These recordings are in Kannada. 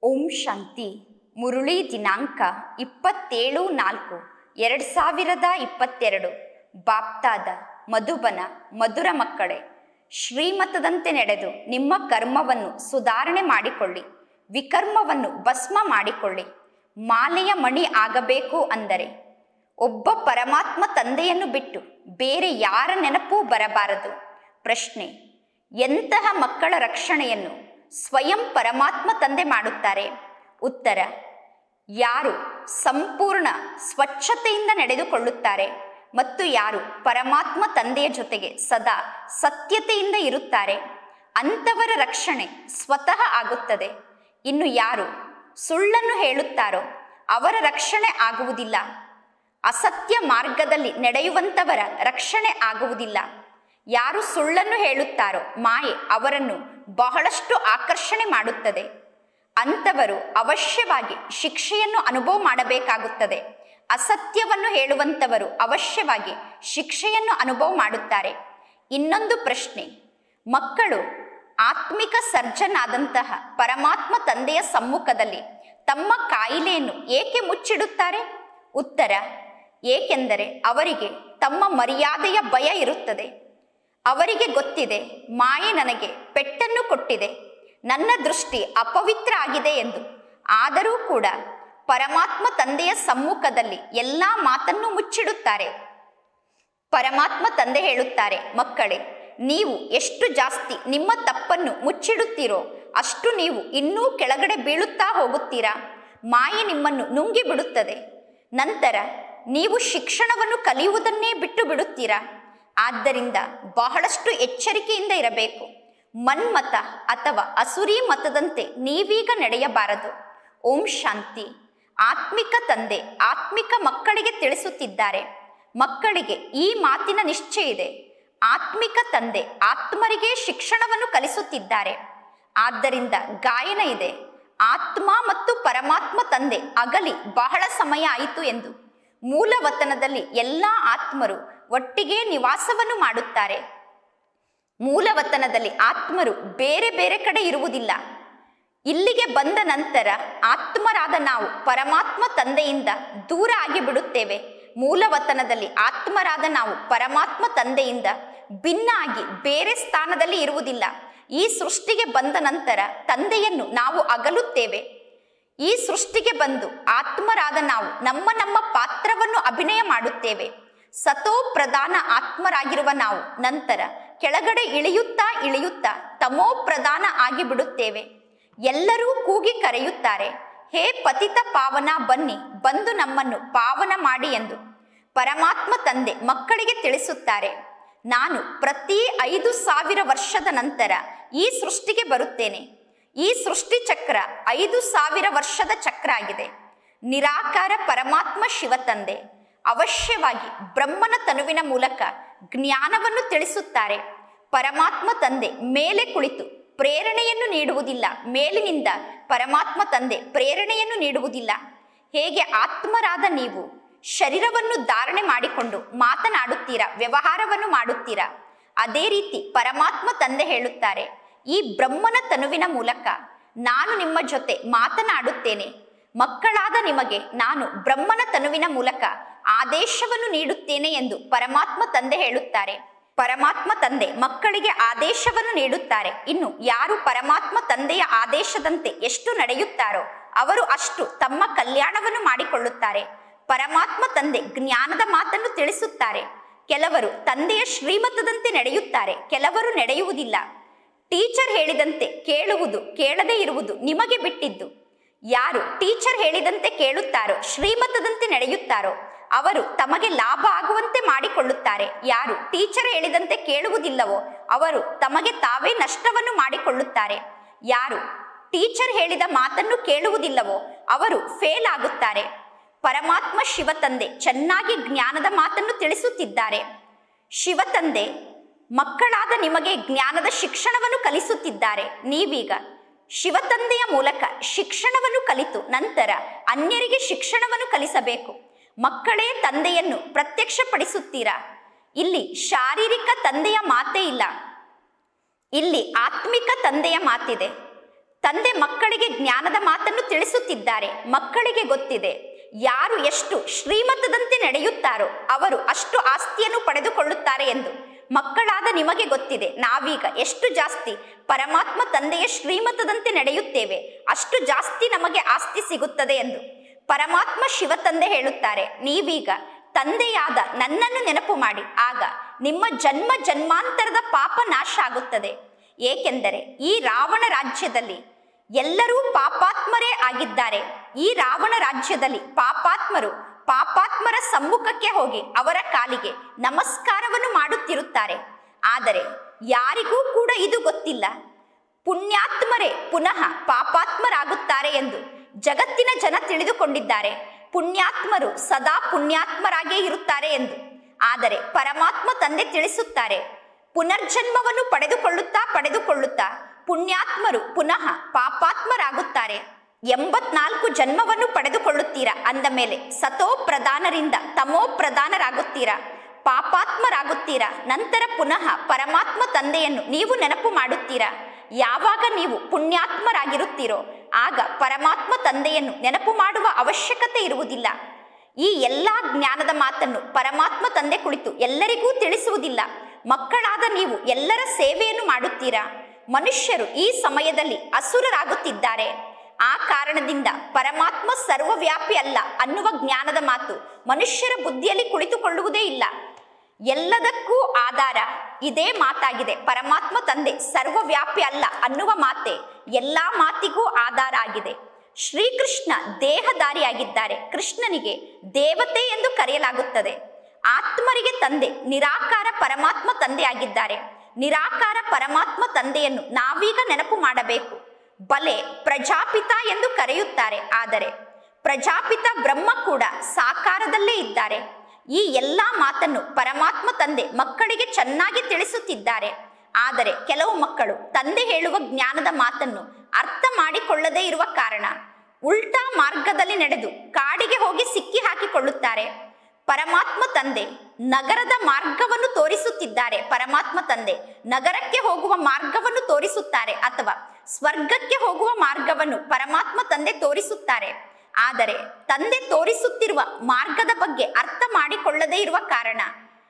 ಓಂ ಶಾಂತಿ ಮುರುಳಿ ದಿನಾಂಕ ಇಪ್ಪತ್ತೇಳು ನಾಲ್ಕು ಎರಡು ಸಾವಿರದ ಇಪ್ಪತ್ತೆರಡು ಬಾಪ್ತಾದ ಮಧುಬನ ಮಧುರ ಮಕ್ಕಳೇ ಶ್ರೀಮತದಂತೆ ನಡೆದು ನಿಮ್ಮ ಕರ್ಮವನ್ನು ಸುಧಾರಣೆ ಮಾಡಿಕೊಳ್ಳಿ ವಿಕರ್ಮವನ್ನು ಭಸ್ಮ ಮಾಡಿಕೊಳ್ಳಿ ಮಾಲೆಯ ಮಣಿ ಆಗಬೇಕು ಅಂದರೆ ಒಬ್ಬ ಪರಮಾತ್ಮ ತಂದೆಯನ್ನು ಬಿಟ್ಟು ಬೇರೆ ಯಾರ ನೆನಪೂ ಬರಬಾರದು ಪ್ರಶ್ನೆ ಎಂತಹ ಮಕ್ಕಳ ರಕ್ಷಣೆಯನ್ನು ಸ್ವಯಂ ಪರಮಾತ್ಮ ತಂದೆ ಮಾಡುತ್ತಾರೆ ಉತ್ತರ ಯಾರು ಸಂಪೂರ್ಣ ಸ್ವಚ್ಛತೆಯಿಂದ ನಡೆದುಕೊಳ್ಳುತ್ತಾರೆ ಮತ್ತು ಯಾರು ಪರಮಾತ್ಮ ತಂದೆಯ ಜೊತೆಗೆ ಸದಾ ಸತ್ಯತೆಯಿಂದ ಇರುತ್ತಾರೆ ಅಂಥವರ ರಕ್ಷಣೆ ಸ್ವತಃ ಆಗುತ್ತದೆ ಇನ್ನು ಯಾರು ಸುಳ್ಳನ್ನು ಹೇಳುತ್ತಾರೋ ಅವರ ರಕ್ಷಣೆ ಆಗುವುದಿಲ್ಲ ಅಸತ್ಯ ಮಾರ್ಗದಲ್ಲಿ ನಡೆಯುವಂಥವರ ರಕ್ಷಣೆ ಆಗುವುದಿಲ್ಲ ಯಾರು ಸುಳ್ಳನ್ನು ಹೇಳುತ್ತಾರೋ ಮಾಯೆ ಅವರನ್ನು ಬಹಳಷ್ಟು ಆಕರ್ಷಣೆ ಮಾಡುತ್ತದೆ ಅಂಥವರು ಅವಶ್ಯವಾಗಿ ಶಿಕ್ಷೆಯನ್ನು ಅನುಭವ ಮಾಡಬೇಕಾಗುತ್ತದೆ ಅಸತ್ಯವನ್ನು ಹೇಳುವಂಥವರು ಅವಶ್ಯವಾಗಿ ಶಿಕ್ಷೆಯನ್ನು ಅನುಭವ ಮಾಡುತ್ತಾರೆ ಇನ್ನೊಂದು ಪ್ರಶ್ನೆ ಮಕ್ಕಳು ಆತ್ಮಿಕ ಸರ್ಜನಾದಂತಹ ಪರಮಾತ್ಮ ತಂದೆಯ ಸಮ್ಮುಖದಲ್ಲಿ ತಮ್ಮ ಕಾಯಿಲೆಯನ್ನು ಏಕೆ ಮುಚ್ಚಿಡುತ್ತಾರೆ ಉತ್ತರ ಏಕೆಂದರೆ ಅವರಿಗೆ ತಮ್ಮ ಮರ್ಯಾದೆಯ ಭಯ ಇರುತ್ತದೆ ಅವರಿಗೆ ಗೊತ್ತಿದೆ ಮಾಯೆ ನನಗೆ ಪೆಟ್ಟನ್ನು ಕೊಟ್ಟಿದೆ ನನ್ನ ದೃಷ್ಟಿ ಅಪವಿತ್ರ ಆಗಿದೆ ಎಂದು ಆದರೂ ಕೂಡ ಪರಮಾತ್ಮ ತಂದೆಯ ಸಮ್ಮುಖದಲ್ಲಿ ಎಲ್ಲ ಮಾತನ್ನು ಮುಚ್ಚಿಡುತ್ತಾರೆ ಪರಮಾತ್ಮ ತಂದೆ ಹೇಳುತ್ತಾರೆ ಮಕ್ಕಳೇ ನೀವು ಎಷ್ಟು ಜಾಸ್ತಿ ನಿಮ್ಮ ತಪ್ಪನ್ನು ಮುಚ್ಚಿಡುತ್ತೀರೋ ಅಷ್ಟು ನೀವು ಇನ್ನೂ ಕೆಳಗಡೆ ಬೀಳುತ್ತಾ ಹೋಗುತ್ತೀರಾ ಮಾಯೆ ನಿಮ್ಮನ್ನು ನುಂಗಿ ಬಿಡುತ್ತದೆ ನಂತರ ನೀವು ಶಿಕ್ಷಣವನ್ನು ಕಲಿಯುವುದನ್ನೇ ಬಿಟ್ಟು ಬಿಡುತ್ತೀರಾ ಆದ್ದರಿಂದ ಬಹಳಷ್ಟು ಎಚ್ಚರಿಕೆಯಿಂದ ಇರಬೇಕು ಮನ್ಮತ ಅಥವಾ ಅಸುರಿ ಮತದಂತೆ ನೀವೀಗ ನಡೆಯಬಾರದು ಓಂ ಶಾಂತಿ ಆತ್ಮಿಕ ತಂದೆ ಆತ್ಮಿಕ ಮಕ್ಕಳಿಗೆ ತಿಳಿಸುತ್ತಿದ್ದಾರೆ ಮಕ್ಕಳಿಗೆ ಈ ಮಾತಿನ ನಿಶ್ಚಯ ಇದೆ ಆತ್ಮಿಕ ತಂದೆ ಆತ್ಮರಿಗೆ ಶಿಕ್ಷಣವನ್ನು ಕಲಿಸುತ್ತಿದ್ದಾರೆ ಆದ್ದರಿಂದ ಗಾಯನ ಇದೆ ಆತ್ಮ ಮತ್ತು ಪರಮಾತ್ಮ ತಂದೆ ಅಗಲಿ ಬಹಳ ಸಮಯ ಆಯಿತು ಎಂದು ಮೂಲ ವತನದಲ್ಲಿ ಎಲ್ಲ ಆತ್ಮರು ಒಟ್ಟಿಗೆ ನಿವಾಸವನ್ನು ಮಾಡುತ್ತಾರೆ ಮೂಲ ವತನದಲ್ಲಿ ಆತ್ಮರು ಬೇರೆ ಬೇರೆ ಕಡೆ ಇರುವುದಿಲ್ಲ ಇಲ್ಲಿಗೆ ಬಂದ ನಂತರ ಆತ್ಮರಾದ ನಾವು ಪರಮಾತ್ಮ ತಂದೆಯಿಂದ ದೂರ ಆಗಿ ಬಿಡುತ್ತೇವೆ ಮೂಲ ವತನದಲ್ಲಿ ಆತ್ಮರಾದ ನಾವು ಪರಮಾತ್ಮ ತಂದೆಯಿಂದ ಭಿನ್ನ ಆಗಿ ಬೇರೆ ಸ್ಥಾನದಲ್ಲಿ ಇರುವುದಿಲ್ಲ ಈ ಸೃಷ್ಟಿಗೆ ಬಂದ ನಂತರ ತಂದೆಯನ್ನು ನಾವು ಅಗಲುತ್ತೇವೆ ಈ ಸೃಷ್ಟಿಗೆ ಬಂದು ಆತ್ಮರಾದ ನಾವು ನಮ್ಮ ನಮ್ಮ ಪಾತ್ರವನ್ನು ಅಭಿನಯ ಮಾಡುತ್ತೇವೆ ಸತೋ ಪ್ರಧಾನ ಆತ್ಮರಾಗಿರುವ ನಾವು ನಂತರ ಕೆಳಗಡೆ ಇಳಿಯುತ್ತಾ ಇಳಿಯುತ್ತಾ ತಮೋ ಪ್ರಧಾನ ಆಗಿ ಬಿಡುತ್ತೇವೆ ಎಲ್ಲರೂ ಕೂಗಿ ಕರೆಯುತ್ತಾರೆ ಹೇ ಪತಿತ ಪಾವನ ಬನ್ನಿ ಬಂದು ನಮ್ಮನ್ನು ಪಾವನ ಮಾಡಿ ಎಂದು ಪರಮಾತ್ಮ ತಂದೆ ಮಕ್ಕಳಿಗೆ ತಿಳಿಸುತ್ತಾರೆ ನಾನು ಪ್ರತಿ ಐದು ಸಾವಿರ ವರ್ಷದ ನಂತರ ಈ ಸೃಷ್ಟಿಗೆ ಬರುತ್ತೇನೆ ಈ ಸೃಷ್ಟಿ ಚಕ್ರ ಐದು ಸಾವಿರ ವರ್ಷದ ಚಕ್ರ ಆಗಿದೆ ನಿರಾಕಾರ ಪರಮಾತ್ಮ ಶಿವ ತಂದೆ ಅವಶ್ಯವಾಗಿ ಬ್ರಹ್ಮನ ತನುವಿನ ಮೂಲಕ ಜ್ಞಾನವನ್ನು ತಿಳಿಸುತ್ತಾರೆ ಪರಮಾತ್ಮ ತಂದೆ ಮೇಲೆ ಕುಳಿತು ಪ್ರೇರಣೆಯನ್ನು ನೀಡುವುದಿಲ್ಲ ಮೇಲಿನಿಂದ ಪರಮಾತ್ಮ ತಂದೆ ಪ್ರೇರಣೆಯನ್ನು ನೀಡುವುದಿಲ್ಲ ಹೇಗೆ ಆತ್ಮರಾದ ನೀವು ಶರೀರವನ್ನು ಧಾರಣೆ ಮಾಡಿಕೊಂಡು ಮಾತನಾಡುತ್ತೀರಾ ವ್ಯವಹಾರವನ್ನು ಮಾಡುತ್ತೀರಾ ಅದೇ ರೀತಿ ಪರಮಾತ್ಮ ತಂದೆ ಹೇಳುತ್ತಾರೆ ಈ ಬ್ರಹ್ಮನ ತನುವಿನ ಮೂಲಕ ನಾನು ನಿಮ್ಮ ಜೊತೆ ಮಾತನಾಡುತ್ತೇನೆ ಮಕ್ಕಳಾದ ನಿಮಗೆ ನಾನು ಬ್ರಹ್ಮನ ತನುವಿನ ಮೂಲಕ ಆದೇಶವನ್ನು ನೀಡುತ್ತೇನೆ ಎಂದು ಪರಮಾತ್ಮ ತಂದೆ ಹೇಳುತ್ತಾರೆ ಪರಮಾತ್ಮ ತಂದೆ ಮಕ್ಕಳಿಗೆ ಆದೇಶವನ್ನು ನೀಡುತ್ತಾರೆ ಇನ್ನು ಯಾರು ಪರಮಾತ್ಮ ತಂದೆಯ ಆದೇಶದಂತೆ ಎಷ್ಟು ನಡೆಯುತ್ತಾರೋ ಅವರು ಅಷ್ಟು ತಮ್ಮ ಕಲ್ಯಾಣವನ್ನು ಮಾಡಿಕೊಳ್ಳುತ್ತಾರೆ ಪರಮಾತ್ಮ ತಂದೆ ಜ್ಞಾನದ ಮಾತನ್ನು ತಿಳಿಸುತ್ತಾರೆ ಕೆಲವರು ತಂದೆಯ ಶ್ರೀಮತದಂತೆ ನಡೆಯುತ್ತಾರೆ ಕೆಲವರು ನಡೆಯುವುದಿಲ್ಲ ಟೀಚರ್ ಹೇಳಿದಂತೆ ಕೇಳುವುದು ಕೇಳದೇ ಇರುವುದು ನಿಮಗೆ ಬಿಟ್ಟಿದ್ದು ಯಾರು ಟೀಚರ್ ಹೇಳಿದಂತೆ ಕೇಳುತ್ತಾರೋ ಶ್ರೀಮತದಂತೆ ನಡೆಯುತ್ತಾರೋ ಅವರು ತಮಗೆ ಲಾಭ ಆಗುವಂತೆ ಮಾಡಿಕೊಳ್ಳುತ್ತಾರೆ ಯಾರು ಟೀಚರ್ ಹೇಳಿದಂತೆ ಕೇಳುವುದಿಲ್ಲವೋ ಅವರು ತಮಗೆ ತಾವೇ ನಷ್ಟವನ್ನು ಮಾಡಿಕೊಳ್ಳುತ್ತಾರೆ ಯಾರು ಟೀಚರ್ ಹೇಳಿದ ಮಾತನ್ನು ಕೇಳುವುದಿಲ್ಲವೋ ಅವರು ಫೇಲ್ ಆಗುತ್ತಾರೆ ಪರಮಾತ್ಮ ಶಿವ ತಂದೆ ಚೆನ್ನಾಗಿ ಜ್ಞಾನದ ಮಾತನ್ನು ತಿಳಿಸುತ್ತಿದ್ದಾರೆ ಶಿವ ತಂದೆ ಮಕ್ಕಳಾದ ನಿಮಗೆ ಜ್ಞಾನದ ಶಿಕ್ಷಣವನ್ನು ಕಲಿಸುತ್ತಿದ್ದಾರೆ ನೀವೀಗ ಶಿವತಂದೆಯ ಮೂಲಕ ಶಿಕ್ಷಣವನ್ನು ಕಲಿತು ನಂತರ ಅನ್ಯರಿಗೆ ಶಿಕ್ಷಣವನ್ನು ಕಲಿಸಬೇಕು ಮಕ್ಕಳೇ ತಂದೆಯನ್ನು ಪ್ರತ್ಯಕ್ಷಪಡಿಸುತ್ತೀರಾ ಇಲ್ಲಿ ಶಾರೀರಿಕ ತಂದೆಯ ಮಾತೇ ಇಲ್ಲ ಇಲ್ಲಿ ಆತ್ಮಿಕ ತಂದೆಯ ಮಾತಿದೆ ತಂದೆ ಮಕ್ಕಳಿಗೆ ಜ್ಞಾನದ ಮಾತನ್ನು ತಿಳಿಸುತ್ತಿದ್ದಾರೆ ಮಕ್ಕಳಿಗೆ ಗೊತ್ತಿದೆ ಯಾರು ಎಷ್ಟು ಶ್ರೀಮತದಂತೆ ನಡೆಯುತ್ತಾರೋ ಅವರು ಅಷ್ಟು ಆಸ್ತಿಯನ್ನು ಪಡೆದುಕೊಳ್ಳುತ್ತಾರೆ ಎಂದು ಮಕ್ಕಳಾದ ನಿಮಗೆ ಗೊತ್ತಿದೆ ನಾವೀಗ ಎಷ್ಟು ಜಾಸ್ತಿ ಪರಮಾತ್ಮ ತಂದೆಯ ಶ್ರೀಮತದಂತೆ ನಡೆಯುತ್ತೇವೆ ಅಷ್ಟು ಜಾಸ್ತಿ ನಮಗೆ ಆಸ್ತಿ ಸಿಗುತ್ತದೆ ಎಂದು ಪರಮಾತ್ಮ ಶಿವ ತಂದೆ ಹೇಳುತ್ತಾರೆ ನೀವೀಗ ತಂದೆಯಾದ ನನ್ನನ್ನು ನೆನಪು ಮಾಡಿ ಆಗ ನಿಮ್ಮ ಜನ್ಮ ಜನ್ಮಾಂತರದ ಪಾಪ ನಾಶ ಆಗುತ್ತದೆ ಏಕೆಂದರೆ ಈ ರಾವಣ ರಾಜ್ಯದಲ್ಲಿ ಎಲ್ಲರೂ ಪಾಪಾತ್ಮರೇ ಆಗಿದ್ದಾರೆ ಈ ರಾವಣ ರಾಜ್ಯದಲ್ಲಿ ಪಾಪಾತ್ಮರು ಪಾಪಾತ್ಮರ ಸಮ್ಮುಖಕ್ಕೆ ಹೋಗಿ ಅವರ ಕಾಲಿಗೆ ನಮಸ್ಕಾರವನ್ನು ಮಾಡುತ್ತಿರುತ್ತಾರೆ ಆದರೆ ಯಾರಿಗೂ ಕೂಡ ಇದು ಗೊತ್ತಿಲ್ಲ ಪುಣ್ಯಾತ್ಮರೇ ಪುನಃ ಪಾಪಾತ್ಮರಾಗುತ್ತಾರೆ ಎಂದು ಜಗತ್ತಿನ ಜನ ತಿಳಿದುಕೊಂಡಿದ್ದಾರೆ ಪುಣ್ಯಾತ್ಮರು ಸದಾ ಪುಣ್ಯಾತ್ಮರಾಗೇ ಇರುತ್ತಾರೆ ಎಂದು ಆದರೆ ಪರಮಾತ್ಮ ತಂದೆ ತಿಳಿಸುತ್ತಾರೆ ಪುನರ್ಜನ್ಮವನ್ನು ಪಡೆದುಕೊಳ್ಳುತ್ತಾ ಪಡೆದುಕೊಳ್ಳುತ್ತಾ ಪುಣ್ಯಾತ್ಮರು ಪುನಃ ಪಾಪಾತ್ಮರಾಗುತ್ತಾರೆ ಎಂಬತ್ನಾಲ್ಕು ಜನ್ಮವನ್ನು ಪಡೆದುಕೊಳ್ಳುತ್ತೀರಾ ಅಂದ ಮೇಲೆ ಸತೋ ಪ್ರಧಾನರಿಂದ ತಮೋ ಪ್ರಧಾನರಾಗುತ್ತೀರಾ ಪಾಪಾತ್ಮರಾಗುತ್ತೀರಾ ನಂತರ ಪುನಃ ಪರಮಾತ್ಮ ತಂದೆಯನ್ನು ನೀವು ನೆನಪು ಮಾಡುತ್ತೀರಾ ಯಾವಾಗ ನೀವು ಪುಣ್ಯಾತ್ಮರಾಗಿರುತ್ತೀರೋ ಆಗ ಪರಮಾತ್ಮ ತಂದೆಯನ್ನು ನೆನಪು ಮಾಡುವ ಅವಶ್ಯಕತೆ ಇರುವುದಿಲ್ಲ ಈ ಎಲ್ಲಾ ಜ್ಞಾನದ ಮಾತನ್ನು ಪರಮಾತ್ಮ ತಂದೆ ಕುಳಿತು ಎಲ್ಲರಿಗೂ ತಿಳಿಸುವುದಿಲ್ಲ ಮಕ್ಕಳಾದ ನೀವು ಎಲ್ಲರ ಸೇವೆಯನ್ನು ಮಾಡುತ್ತೀರಾ ಮನುಷ್ಯರು ಈ ಸಮಯದಲ್ಲಿ ಅಸುರರಾಗುತ್ತಿದ್ದಾರೆ ಆ ಕಾರಣದಿಂದ ಪರಮಾತ್ಮ ಸರ್ವವ್ಯಾಪಿ ಅಲ್ಲ ಅನ್ನುವ ಜ್ಞಾನದ ಮಾತು ಮನುಷ್ಯರ ಬುದ್ಧಿಯಲ್ಲಿ ಕುಳಿತುಕೊಳ್ಳುವುದೇ ಇಲ್ಲ ಎಲ್ಲದಕ್ಕೂ ಆಧಾರ ಇದೇ ಮಾತಾಗಿದೆ ಪರಮಾತ್ಮ ತಂದೆ ಸರ್ವವ್ಯಾಪಿ ಅಲ್ಲ ಅನ್ನುವ ಮಾತೆ ಎಲ್ಲಾ ಮಾತಿಗೂ ಆಧಾರ ಆಗಿದೆ ಶ್ರೀಕೃಷ್ಣ ದೇಹಧಾರಿಯಾಗಿದ್ದಾರೆ ಕೃಷ್ಣನಿಗೆ ದೇವತೆ ಎಂದು ಕರೆಯಲಾಗುತ್ತದೆ ಆತ್ಮರಿಗೆ ತಂದೆ ನಿರಾಕಾರ ಪರಮಾತ್ಮ ತಂದೆ ಆಗಿದ್ದಾರೆ ನಿರಾಕಾರ ಪರಮಾತ್ಮ ತಂದೆಯನ್ನು ನಾವೀಗ ನೆನಪು ಮಾಡಬೇಕು ಬಲೆ ಪ್ರಜಾಪಿತ ಎಂದು ಕರೆಯುತ್ತಾರೆ ಆದರೆ ಪ್ರಜಾಪಿತ ಬ್ರಹ್ಮ ಕೂಡ ಸಾಕಾರದಲ್ಲೇ ಇದ್ದಾರೆ ಈ ಎಲ್ಲಾ ಮಾತನ್ನು ಪರಮಾತ್ಮ ತಂದೆ ಮಕ್ಕಳಿಗೆ ಚೆನ್ನಾಗಿ ತಿಳಿಸುತ್ತಿದ್ದಾರೆ ಆದರೆ ಕೆಲವು ಮಕ್ಕಳು ತಂದೆ ಹೇಳುವ ಜ್ಞಾನದ ಮಾತನ್ನು ಅರ್ಥ ಮಾಡಿಕೊಳ್ಳದೇ ಇರುವ ಕಾರಣ ಉಲ್ಟಾ ಮಾರ್ಗದಲ್ಲಿ ನಡೆದು ಕಾಡಿಗೆ ಹೋಗಿ ಸಿಕ್ಕಿ ಹಾಕಿಕೊಳ್ಳುತ್ತಾರೆ ಪರಮಾತ್ಮ ತಂದೆ ನಗರದ ಮಾರ್ಗವನ್ನು ತೋರಿಸುತ್ತಿದ್ದಾರೆ ಪರಮಾತ್ಮ ತಂದೆ ನಗರಕ್ಕೆ ಹೋಗುವ ಮಾರ್ಗವನ್ನು ತೋರಿಸುತ್ತಾರೆ ಅಥವಾ ಸ್ವರ್ಗಕ್ಕೆ ಹೋಗುವ ಮಾರ್ಗವನ್ನು ಪರಮಾತ್ಮ ತಂದೆ ತೋರಿಸುತ್ತಾರೆ ಆದರೆ ತಂದೆ ತೋರಿಸುತ್ತಿರುವ ಮಾರ್ಗದ ಬಗ್ಗೆ ಅರ್ಥ ಮಾಡಿಕೊಳ್ಳದೇ ಇರುವ ಕಾರಣ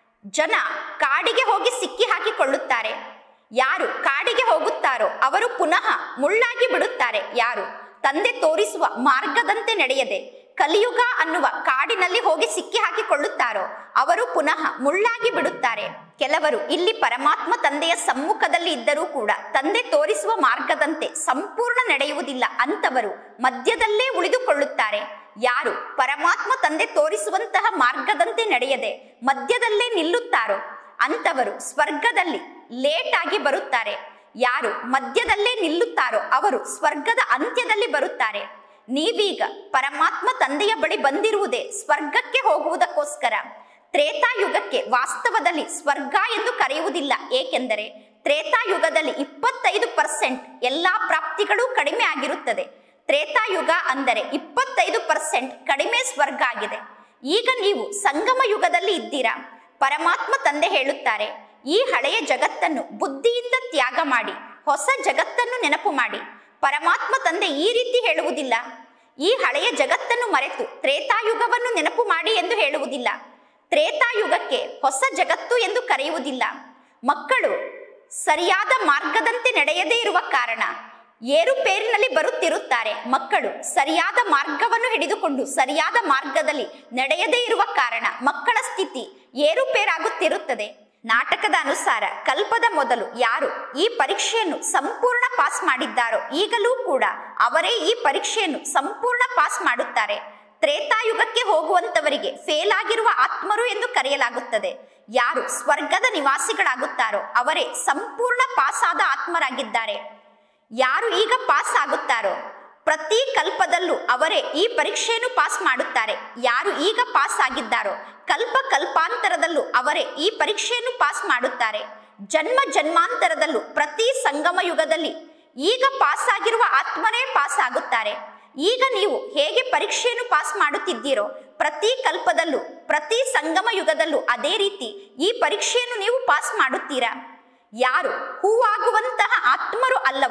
ಜನ ಕಾಡಿಗೆ ಹೋಗಿ ಸಿಕ್ಕಿ ಹಾಕಿಕೊಳ್ಳುತ್ತಾರೆ ಯಾರು ಕಾಡಿಗೆ ಹೋಗುತ್ತಾರೋ ಅವರು ಪುನಃ ಮುಳ್ಳಾಗಿ ಬಿಡುತ್ತಾರೆ ಯಾರು ತಂದೆ ತೋರಿಸುವ ಮಾರ್ಗದಂತೆ ನಡೆಯದೆ ಕಲಿಯುಗ ಅನ್ನುವ ಕಾಡಿನಲ್ಲಿ ಹೋಗಿ ಸಿಕ್ಕಿ ಹಾಕಿಕೊಳ್ಳುತ್ತಾರೋ ಅವರು ಪುನಃ ಮುಳ್ಳಾಗಿ ಬಿಡುತ್ತಾರೆ ಕೆಲವರು ಇಲ್ಲಿ ಪರಮಾತ್ಮ ತಂದೆಯ ಸಮ್ಮುಖದಲ್ಲಿ ಇದ್ದರೂ ಕೂಡ ತಂದೆ ತೋರಿಸುವ ಮಾರ್ಗದಂತೆ ಸಂಪೂರ್ಣ ನಡೆಯುವುದಿಲ್ಲ ಅಂತವರು ಮಧ್ಯದಲ್ಲೇ ಉಳಿದುಕೊಳ್ಳುತ್ತಾರೆ ಯಾರು ಪರಮಾತ್ಮ ತಂದೆ ತೋರಿಸುವಂತಹ ಮಾರ್ಗದಂತೆ ನಡೆಯದೆ ಮಧ್ಯದಲ್ಲೇ ನಿಲ್ಲುತ್ತಾರೋ ಅಂತವರು ಸ್ವರ್ಗದಲ್ಲಿ ಲೇಟ್ ಆಗಿ ಬರುತ್ತಾರೆ ಯಾರು ಮಧ್ಯದಲ್ಲೇ ನಿಲ್ಲುತ್ತಾರೋ ಅವರು ಸ್ವರ್ಗದ ಅಂತ್ಯದಲ್ಲಿ ಬರುತ್ತಾರೆ ನೀವೀಗ ಪರಮಾತ್ಮ ತಂದೆಯ ಬಳಿ ಬಂದಿರುವುದೇ ಸ್ವರ್ಗಕ್ಕೆ ಹೋಗುವುದಕ್ಕೋಸ್ಕರ ತ್ರೇತಾಯುಗಕ್ಕೆ ವಾಸ್ತವದಲ್ಲಿ ಸ್ವರ್ಗ ಎಂದು ಕರೆಯುವುದಿಲ್ಲ ಏಕೆಂದರೆ ತ್ರೇತಾಯುಗದಲ್ಲಿ ಇಪ್ಪತ್ತೈದು ಪರ್ಸೆಂಟ್ ಎಲ್ಲಾ ಪ್ರಾಪ್ತಿಗಳು ಕಡಿಮೆ ಆಗಿರುತ್ತದೆ ತ್ರೇತಾಯುಗ ಅಂದರೆ ಇಪ್ಪತ್ತೈದು ಪರ್ಸೆಂಟ್ ಕಡಿಮೆ ಸ್ವರ್ಗ ಆಗಿದೆ ಈಗ ನೀವು ಸಂಗಮ ಯುಗದಲ್ಲಿ ಇದ್ದೀರಾ ಪರಮಾತ್ಮ ತಂದೆ ಹೇಳುತ್ತಾರೆ ಈ ಹಳೆಯ ಜಗತ್ತನ್ನು ಬುದ್ಧಿಯಿಂದ ತ್ಯಾಗ ಮಾಡಿ ಹೊಸ ಜಗತ್ತನ್ನು ನೆನಪು ಮಾಡಿ ಪರಮಾತ್ಮ ತಂದೆ ಈ ರೀತಿ ಹೇಳುವುದಿಲ್ಲ ಈ ಹಳೆಯ ಜಗತ್ತನ್ನು ಮರೆತು ತ್ರೇತಾಯುಗವನ್ನು ನೆನಪು ಮಾಡಿ ಎಂದು ಹೇಳುವುದಿಲ್ಲ ತ್ರೇತಾಯುಗಕ್ಕೆ ಹೊಸ ಜಗತ್ತು ಎಂದು ಕರೆಯುವುದಿಲ್ಲ ಮಕ್ಕಳು ಸರಿಯಾದ ಮಾರ್ಗದಂತೆ ನಡೆಯದೇ ಇರುವ ಕಾರಣ ಏರುಪೇರಿನಲ್ಲಿ ಬರುತ್ತಿರುತ್ತಾರೆ ಮಕ್ಕಳು ಸರಿಯಾದ ಮಾರ್ಗವನ್ನು ಹಿಡಿದುಕೊಂಡು ಸರಿಯಾದ ಮಾರ್ಗದಲ್ಲಿ ನಡೆಯದೇ ಇರುವ ಕಾರಣ ಮಕ್ಕಳ ಸ್ಥಿತಿ ಏರುಪೇರಾಗುತ್ತಿರುತ್ತದೆ ನಾಟಕದ ಅನುಸಾರ ಕಲ್ಪದ ಮೊದಲು ಯಾರು ಈ ಪರೀಕ್ಷೆಯನ್ನು ಸಂಪೂರ್ಣ ಪಾಸ್ ಮಾಡಿದ್ದಾರೋ ಈಗಲೂ ಕೂಡ ಅವರೇ ಈ ಪರೀಕ್ಷೆಯನ್ನು ಸಂಪೂರ್ಣ ಪಾಸ್ ಮಾಡುತ್ತಾರೆ ತ್ರೇತಾಯುಗಕ್ಕೆ ಹೋಗುವಂತವರಿಗೆ ಫೇಲ್ ಆಗಿರುವ ಆತ್ಮರು ಎಂದು ಕರೆಯಲಾಗುತ್ತದೆ ಯಾರು ಸ್ವರ್ಗದ ನಿವಾಸಿಗಳಾಗುತ್ತಾರೋ ಅವರೇ ಸಂಪೂರ್ಣ ಪಾಸ್ ಆದ ಆತ್ಮರಾಗಿದ್ದಾರೆ ಯಾರು ಈಗ ಪಾಸ್ ಆಗುತ್ತಾರೋ ಪ್ರತಿ ಕಲ್ಪದಲ್ಲೂ ಅವರೇ ಈ ಪರೀಕ್ಷೆಯನ್ನು ಪಾಸ್ ಮಾಡುತ್ತಾರೆ ಯಾರು ಈಗ ಪಾಸ್ ಆಗಿದ್ದಾರೋ ಕಲ್ಪ ಕಲ್ಪಾಂತರದಲ್ಲೂ ಅವರೇ ಈ ಪರೀಕ್ಷೆಯನ್ನು ಪಾಸ್ ಮಾಡುತ್ತಾರೆ ಜನ್ಮ ಜನ್ಮಾಂತರದಲ್ಲೂ ಪ್ರತಿ ಸಂಗಮ ಯುಗದಲ್ಲಿ ಈಗ ಪಾಸ್ ಆಗಿರುವ ಆತ್ಮನೇ ಪಾಸ್ ಆಗುತ್ತಾರೆ ಈಗ ನೀವು ಹೇಗೆ ಪರೀಕ್ಷೆಯನ್ನು ಪಾಸ್ ಮಾಡುತ್ತಿದ್ದೀರೋ ಪ್ರತಿ ಕಲ್ಪದಲ್ಲೂ ಪ್ರತಿ ಸಂಗಮ ಯುಗದಲ್ಲೂ ಅದೇ ರೀತಿ ಈ ಪರೀಕ್ಷೆಯನ್ನು ನೀವು ಪಾಸ್ ಮಾಡುತ್ತೀರಾ ಯಾರು ಹೂವಾಗುವಂತಹ ಆತ್ಮರು ಅಲ್ಲವೋ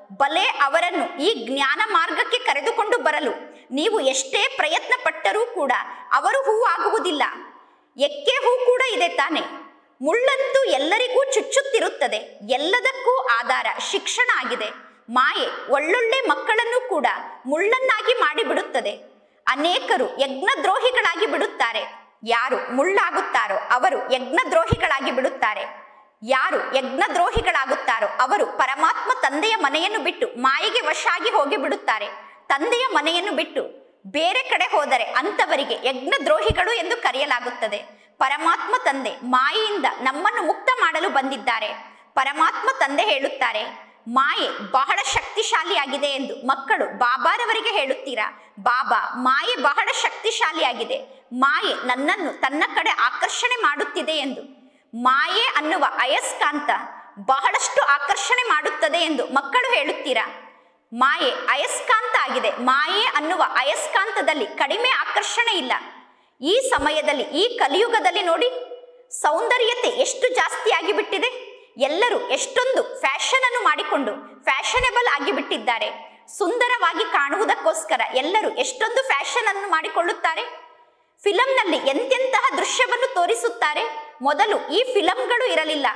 ಬಲೆ ಅವರನ್ನು ಈ ಜ್ಞಾನ ಮಾರ್ಗಕ್ಕೆ ಕರೆದುಕೊಂಡು ಬರಲು ನೀವು ಎಷ್ಟೇ ಪ್ರಯತ್ನ ಪಟ್ಟರೂ ಕೂಡ ಅವರು ಹೂ ಆಗುವುದಿಲ್ಲ ಎಕ್ಕೆ ಹೂ ಕೂಡ ಇದೆ ತಾನೆ ಮುಳ್ಳಂತೂ ಎಲ್ಲರಿಗೂ ಚುಚ್ಚುತ್ತಿರುತ್ತದೆ ಎಲ್ಲದಕ್ಕೂ ಆಧಾರ ಶಿಕ್ಷಣ ಆಗಿದೆ ಮಾಯೆ ಒಳ್ಳೊಳ್ಳೆ ಮಕ್ಕಳನ್ನು ಕೂಡ ಮುಳ್ಳನ್ನಾಗಿ ಮಾಡಿಬಿಡುತ್ತದೆ ಅನೇಕರು ಯಜ್ಞದ್ರೋಹಿಗಳಾಗಿ ಬಿಡುತ್ತಾರೆ ಯಾರು ಮುಳ್ಳಾಗುತ್ತಾರೋ ಅವರು ಯಜ್ಞದ್ರೋಹಿಗಳಾಗಿ ಬಿಡುತ್ತಾರೆ ಯಾರು ಯಜ್ಞದ್ರೋಹಿಗಳಾಗುತ್ತಾರೋ ಅವರು ಪರಮಾತ್ಮ ತಂದೆಯ ಮನೆಯನ್ನು ಬಿಟ್ಟು ಮಾಯೆಗೆ ವಶ ಆಗಿ ಹೋಗಿ ಬಿಡುತ್ತಾರೆ ತಂದೆಯ ಮನೆಯನ್ನು ಬಿಟ್ಟು ಬೇರೆ ಕಡೆ ಹೋದರೆ ಅಂತವರಿಗೆ ಯಜ್ಞದ್ರೋಹಿಗಳು ಎಂದು ಕರೆಯಲಾಗುತ್ತದೆ ಪರಮಾತ್ಮ ತಂದೆ ಮಾಯೆಯಿಂದ ನಮ್ಮನ್ನು ಮುಕ್ತ ಮಾಡಲು ಬಂದಿದ್ದಾರೆ ಪರಮಾತ್ಮ ತಂದೆ ಹೇಳುತ್ತಾರೆ ಮಾಯೆ ಬಹಳ ಶಕ್ತಿಶಾಲಿಯಾಗಿದೆ ಎಂದು ಮಕ್ಕಳು ಬಾಬಾರವರಿಗೆ ಹೇಳುತ್ತೀರಾ ಬಾಬಾ ಮಾಯೆ ಬಹಳ ಶಕ್ತಿಶಾಲಿಯಾಗಿದೆ ಮಾಯೆ ನನ್ನನ್ನು ತನ್ನ ಕಡೆ ಆಕರ್ಷಣೆ ಮಾಡುತ್ತಿದೆ ಎಂದು ಮಾಯೆ ಅನ್ನುವ ಅಯಸ್ಕಾಂತ ಬಹಳಷ್ಟು ಆಕರ್ಷಣೆ ಮಾಡುತ್ತದೆ ಎಂದು ಮಕ್ಕಳು ಹೇಳುತ್ತೀರಾ ಮಾಯೆ ಅಯಸ್ಕಾಂತ ಆಗಿದೆ ಮಾಯೆ ಅನ್ನುವ ಅಯಸ್ಕಾಂತದಲ್ಲಿ ಕಡಿಮೆ ಆಕರ್ಷಣೆ ಇಲ್ಲ ಈ ಸಮಯದಲ್ಲಿ ಈ ಕಲಿಯುಗದಲ್ಲಿ ನೋಡಿ ಸೌಂದರ್ಯತೆ ಎಷ್ಟು ಜಾಸ್ತಿ ಆಗಿಬಿಟ್ಟಿದೆ ಎಲ್ಲರೂ ಎಷ್ಟೊಂದು ಫ್ಯಾಷನ್ ಅನ್ನು ಮಾಡಿಕೊಂಡು ಫ್ಯಾಷನೆಬಲ್ ಆಗಿಬಿಟ್ಟಿದ್ದಾರೆ ಸುಂದರವಾಗಿ ಕಾಣುವುದಕ್ಕೋಸ್ಕರ ಎಲ್ಲರೂ ಎಷ್ಟೊಂದು ಫ್ಯಾಷನ್ ಅನ್ನು ಮಾಡಿಕೊಳ್ಳುತ್ತಾರೆ ಫಿಲಂನಲ್ಲಿ ಎಂತೆಂತಹ ದೃಶ್ಯವನ್ನು ತೋರಿಸುತ್ತಾರೆ ಮೊದಲು ಈ ಫಿಲಂಗಳು ಇರಲಿಲ್ಲ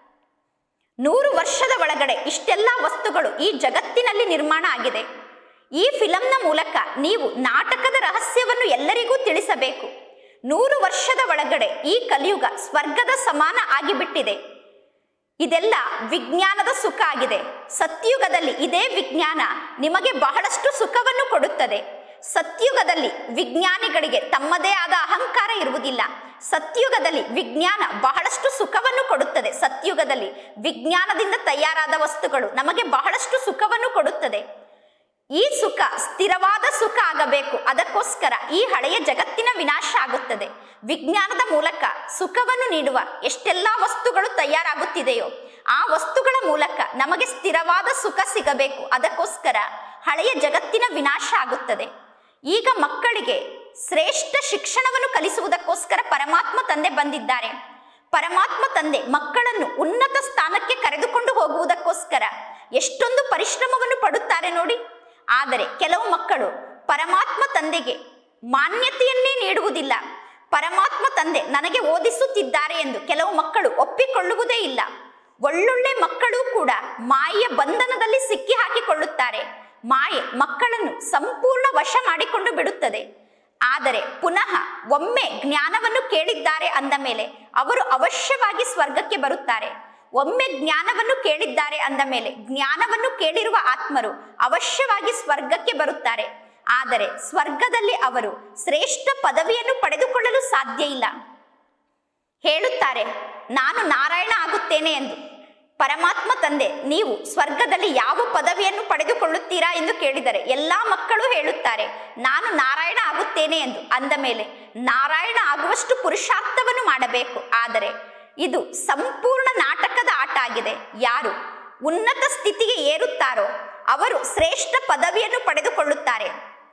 ನೂರು ವರ್ಷದ ಒಳಗಡೆ ಇಷ್ಟೆಲ್ಲ ವಸ್ತುಗಳು ಈ ಜಗತ್ತಿನಲ್ಲಿ ನಿರ್ಮಾಣ ಆಗಿದೆ ಈ ಫಿಲಂನ ಮೂಲಕ ನೀವು ನಾಟಕದ ರಹಸ್ಯವನ್ನು ಎಲ್ಲರಿಗೂ ತಿಳಿಸಬೇಕು ನೂರು ವರ್ಷದ ಒಳಗಡೆ ಈ ಕಲಿಯುಗ ಸ್ವರ್ಗದ ಸಮಾನ ಆಗಿಬಿಟ್ಟಿದೆ ಇದೆಲ್ಲ ವಿಜ್ಞಾನದ ಸುಖ ಆಗಿದೆ ಸತ್ಯುಗದಲ್ಲಿ ಇದೇ ವಿಜ್ಞಾನ ನಿಮಗೆ ಬಹಳಷ್ಟು ಸುಖವನ್ನು ಕೊಡುತ್ತದೆ ಸತ್ಯುಗದಲ್ಲಿ ವಿಜ್ಞಾನಿಗಳಿಗೆ ತಮ್ಮದೇ ಆದ ಅಹಂಕಾರ ಇರುವುದಿಲ್ಲ ಸತ್ಯುಗದಲ್ಲಿ ವಿಜ್ಞಾನ ಬಹಳಷ್ಟು ಸುಖವನ್ನು ಕೊಡುತ್ತದೆ ಸತ್ಯುಗದಲ್ಲಿ ವಿಜ್ಞಾನದಿಂದ ತಯಾರಾದ ವಸ್ತುಗಳು ನಮಗೆ ಬಹಳಷ್ಟು ಸುಖವನ್ನು ಕೊಡುತ್ತದೆ ಈ ಸುಖ ಸ್ಥಿರವಾದ ಸುಖ ಆಗಬೇಕು ಅದಕ್ಕೋಸ್ಕರ ಈ ಹಳೆಯ ಜಗತ್ತಿನ ವಿನಾಶ ಆಗುತ್ತದೆ ವಿಜ್ಞಾನದ ಮೂಲಕ ಸುಖವನ್ನು ನೀಡುವ ಎಷ್ಟೆಲ್ಲ ವಸ್ತುಗಳು ತಯಾರಾಗುತ್ತಿದೆಯೋ ಆ ವಸ್ತುಗಳ ಮೂಲಕ ನಮಗೆ ಸ್ಥಿರವಾದ ಸುಖ ಸಿಗಬೇಕು ಅದಕ್ಕೋಸ್ಕರ ಹಳೆಯ ಜಗತ್ತಿನ ವಿನಾಶ ಆಗುತ್ತದೆ ಈಗ ಮಕ್ಕಳಿಗೆ ಶ್ರೇಷ್ಠ ಶಿಕ್ಷಣವನ್ನು ಕಲಿಸುವುದಕ್ಕೋಸ್ಕರ ಪರಮಾತ್ಮ ತಂದೆ ಬಂದಿದ್ದಾರೆ ಪರಮಾತ್ಮ ತಂದೆ ಮಕ್ಕಳನ್ನು ಉನ್ನತ ಸ್ಥಾನಕ್ಕೆ ಕರೆದುಕೊಂಡು ಹೋಗುವುದಕ್ಕೋಸ್ಕರ ಎಷ್ಟೊಂದು ಪರಿಶ್ರಮವನ್ನು ಪಡುತ್ತಾರೆ ನೋಡಿ ಆದರೆ ಕೆಲವು ಮಕ್ಕಳು ಪರಮಾತ್ಮ ತಂದೆಗೆ ಮಾನ್ಯತೆಯನ್ನೇ ನೀಡುವುದಿಲ್ಲ ಪರಮಾತ್ಮ ತಂದೆ ನನಗೆ ಓದಿಸುತ್ತಿದ್ದಾರೆ ಎಂದು ಕೆಲವು ಮಕ್ಕಳು ಒಪ್ಪಿಕೊಳ್ಳುವುದೇ ಇಲ್ಲ ಒಳ್ಳೊಳ್ಳೆ ಮಕ್ಕಳು ಕೂಡ ಮಾಯೆಯ ಬಂಧನದಲ್ಲಿ ಸಿಕ್ಕಿ ಹಾಕಿಕೊಳ್ಳುತ್ತಾರೆ ಮಾಯೆ ಮಕ್ಕಳನ್ನು ಸಂಪೂರ್ಣ ವಶ ಮಾಡಿಕೊಂಡು ಬಿಡುತ್ತದೆ ಆದರೆ ಪುನಃ ಒಮ್ಮೆ ಜ್ಞಾನವನ್ನು ಕೇಳಿದ್ದಾರೆ ಅಂದ ಮೇಲೆ ಅವರು ಅವಶ್ಯವಾಗಿ ಸ್ವರ್ಗಕ್ಕೆ ಬರುತ್ತಾರೆ ಒಮ್ಮೆ ಜ್ಞಾನವನ್ನು ಕೇಳಿದ್ದಾರೆ ಅಂದ ಮೇಲೆ ಜ್ಞಾನವನ್ನು ಕೇಳಿರುವ ಆತ್ಮರು ಅವಶ್ಯವಾಗಿ ಸ್ವರ್ಗಕ್ಕೆ ಬರುತ್ತಾರೆ ಆದರೆ ಸ್ವರ್ಗದಲ್ಲಿ ಅವರು ಶ್ರೇಷ್ಠ ಪದವಿಯನ್ನು ಪಡೆದುಕೊಳ್ಳಲು ಸಾಧ್ಯ ಇಲ್ಲ ಹೇಳುತ್ತಾರೆ ನಾನು ನಾರಾಯಣ ಆಗುತ್ತೇನೆ ಎಂದು ಪರಮಾತ್ಮ ತಂದೆ ನೀವು ಸ್ವರ್ಗದಲ್ಲಿ ಯಾವ ಪದವಿಯನ್ನು ಪಡೆದುಕೊಳ್ಳುತ್ತೀರಾ ಎಂದು ಕೇಳಿದರೆ ಎಲ್ಲಾ ಮಕ್ಕಳು ಹೇಳುತ್ತಾರೆ ನಾನು ನಾರಾಯಣ ಆಗುತ್ತೇನೆ ಎಂದು ಅಂದ ಮೇಲೆ ನಾರಾಯಣ ಆಗುವಷ್ಟು ಪುರುಷಾರ್ಥವನ್ನು ಮಾಡಬೇಕು ಆದರೆ ಇದು ಸಂಪೂರ್ಣ ನಾಟಕದ ಆಟ ಆಗಿದೆ ಯಾರು ಉನ್ನತ ಸ್ಥಿತಿಗೆ ಏರುತ್ತಾರೋ ಅವರು ಶ್ರೇಷ್ಠ ಪದವಿಯನ್ನು ಪಡೆದುಕೊಳ್ಳುತ್ತಾರೆ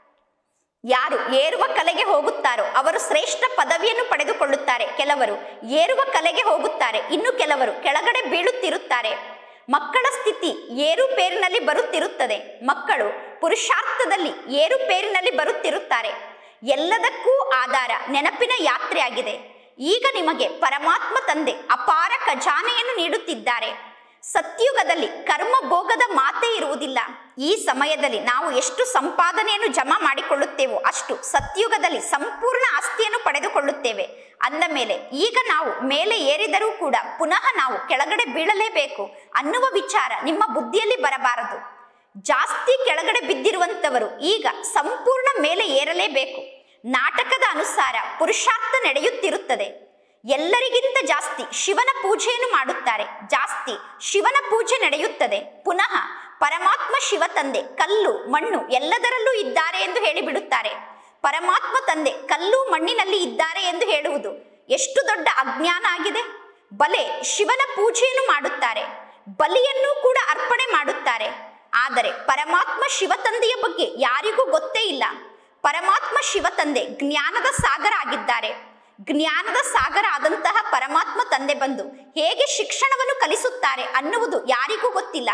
ಯಾರು ಏರುವ ಕಲೆಗೆ ಹೋಗುತ್ತಾರೋ ಅವರು ಶ್ರೇಷ್ಠ ಪದವಿಯನ್ನು ಪಡೆದುಕೊಳ್ಳುತ್ತಾರೆ ಕೆಲವರು ಏರುವ ಕಲೆಗೆ ಹೋಗುತ್ತಾರೆ ಇನ್ನು ಕೆಲವರು ಕೆಳಗಡೆ ಬೀಳುತ್ತಿರುತ್ತಾರೆ ಮಕ್ಕಳ ಸ್ಥಿತಿ ಏರುಪೇರಿನಲ್ಲಿ ಬರುತ್ತಿರುತ್ತದೆ ಮಕ್ಕಳು ಪುರುಷಾರ್ಥದಲ್ಲಿ ಏರುಪೇರಿನಲ್ಲಿ ಬರುತ್ತಿರುತ್ತಾರೆ ಎಲ್ಲದಕ್ಕೂ ಆಧಾರ ನೆನಪಿನ ಯಾತ್ರೆಯಾಗಿದೆ ಈಗ ನಿಮಗೆ ಪರಮಾತ್ಮ ತಂದೆ ಅಪಾರ ಖಜಾನೆಯನ್ನು ನೀಡುತ್ತಿದ್ದಾರೆ ಸತ್ಯುಗದಲ್ಲಿ ಕರ್ಮ ಭೋಗದ ಮಾತೇ ಇರುವುದಿಲ್ಲ ಈ ಸಮಯದಲ್ಲಿ ನಾವು ಎಷ್ಟು ಸಂಪಾದನೆಯನ್ನು ಜಮಾ ಮಾಡಿಕೊಳ್ಳುತ್ತೇವೋ ಅಷ್ಟು ಸತ್ಯುಗದಲ್ಲಿ ಸಂಪೂರ್ಣ ಆಸ್ತಿಯನ್ನು ಪಡೆದುಕೊಳ್ಳುತ್ತೇವೆ ಅಂದ ಮೇಲೆ ಈಗ ನಾವು ಮೇಲೆ ಏರಿದರೂ ಕೂಡ ಪುನಃ ನಾವು ಕೆಳಗಡೆ ಬೀಳಲೇಬೇಕು ಅನ್ನುವ ವಿಚಾರ ನಿಮ್ಮ ಬುದ್ಧಿಯಲ್ಲಿ ಬರಬಾರದು ಜಾಸ್ತಿ ಕೆಳಗಡೆ ಬಿದ್ದಿರುವಂತವರು ಈಗ ಸಂಪೂರ್ಣ ಮೇಲೆ ಏರಲೇಬೇಕು ನಾಟಕದ ಅನುಸಾರ ಪುರುಷಾರ್ಥ ನಡೆಯುತ್ತಿರುತ್ತದೆ ಎಲ್ಲರಿಗಿಂತ ಜಾಸ್ತಿ ಶಿವನ ಪೂಜೆಯನ್ನು ಮಾಡುತ್ತಾರೆ ಜಾಸ್ತಿ ಶಿವನ ಪೂಜೆ ನಡೆಯುತ್ತದೆ ಪುನಃ ಪರಮಾತ್ಮ ಶಿವ ತಂದೆ ಕಲ್ಲು ಮಣ್ಣು ಎಲ್ಲದರಲ್ಲೂ ಇದ್ದಾರೆ ಎಂದು ಹೇಳಿಬಿಡುತ್ತಾರೆ ಪರಮಾತ್ಮ ತಂದೆ ಕಲ್ಲು ಮಣ್ಣಿನಲ್ಲಿ ಇದ್ದಾರೆ ಎಂದು ಹೇಳುವುದು ಎಷ್ಟು ದೊಡ್ಡ ಅಜ್ಞಾನ ಆಗಿದೆ ಬಲೆ ಶಿವನ ಪೂಜೆಯನ್ನು ಮಾಡುತ್ತಾರೆ ಬಲಿಯನ್ನು ಕೂಡ ಅರ್ಪಣೆ ಮಾಡುತ್ತಾರೆ ಆದರೆ ಪರಮಾತ್ಮ ಶಿವ ತಂದೆಯ ಬಗ್ಗೆ ಯಾರಿಗೂ ಗೊತ್ತೇ ಇಲ್ಲ ಪರಮಾತ್ಮ ಶಿವ ತಂದೆ ಜ್ಞಾನದ ಸಾಗರ ಆಗಿದ್ದಾರೆ ಜ್ಞಾನದ ಸಾಗರ ಆದಂತಹ ಪರಮಾತ್ಮ ತಂದೆ ಬಂದು ಹೇಗೆ ಶಿಕ್ಷಣವನ್ನು ಕಲಿಸುತ್ತಾರೆ ಅನ್ನುವುದು ಯಾರಿಗೂ ಗೊತ್ತಿಲ್ಲ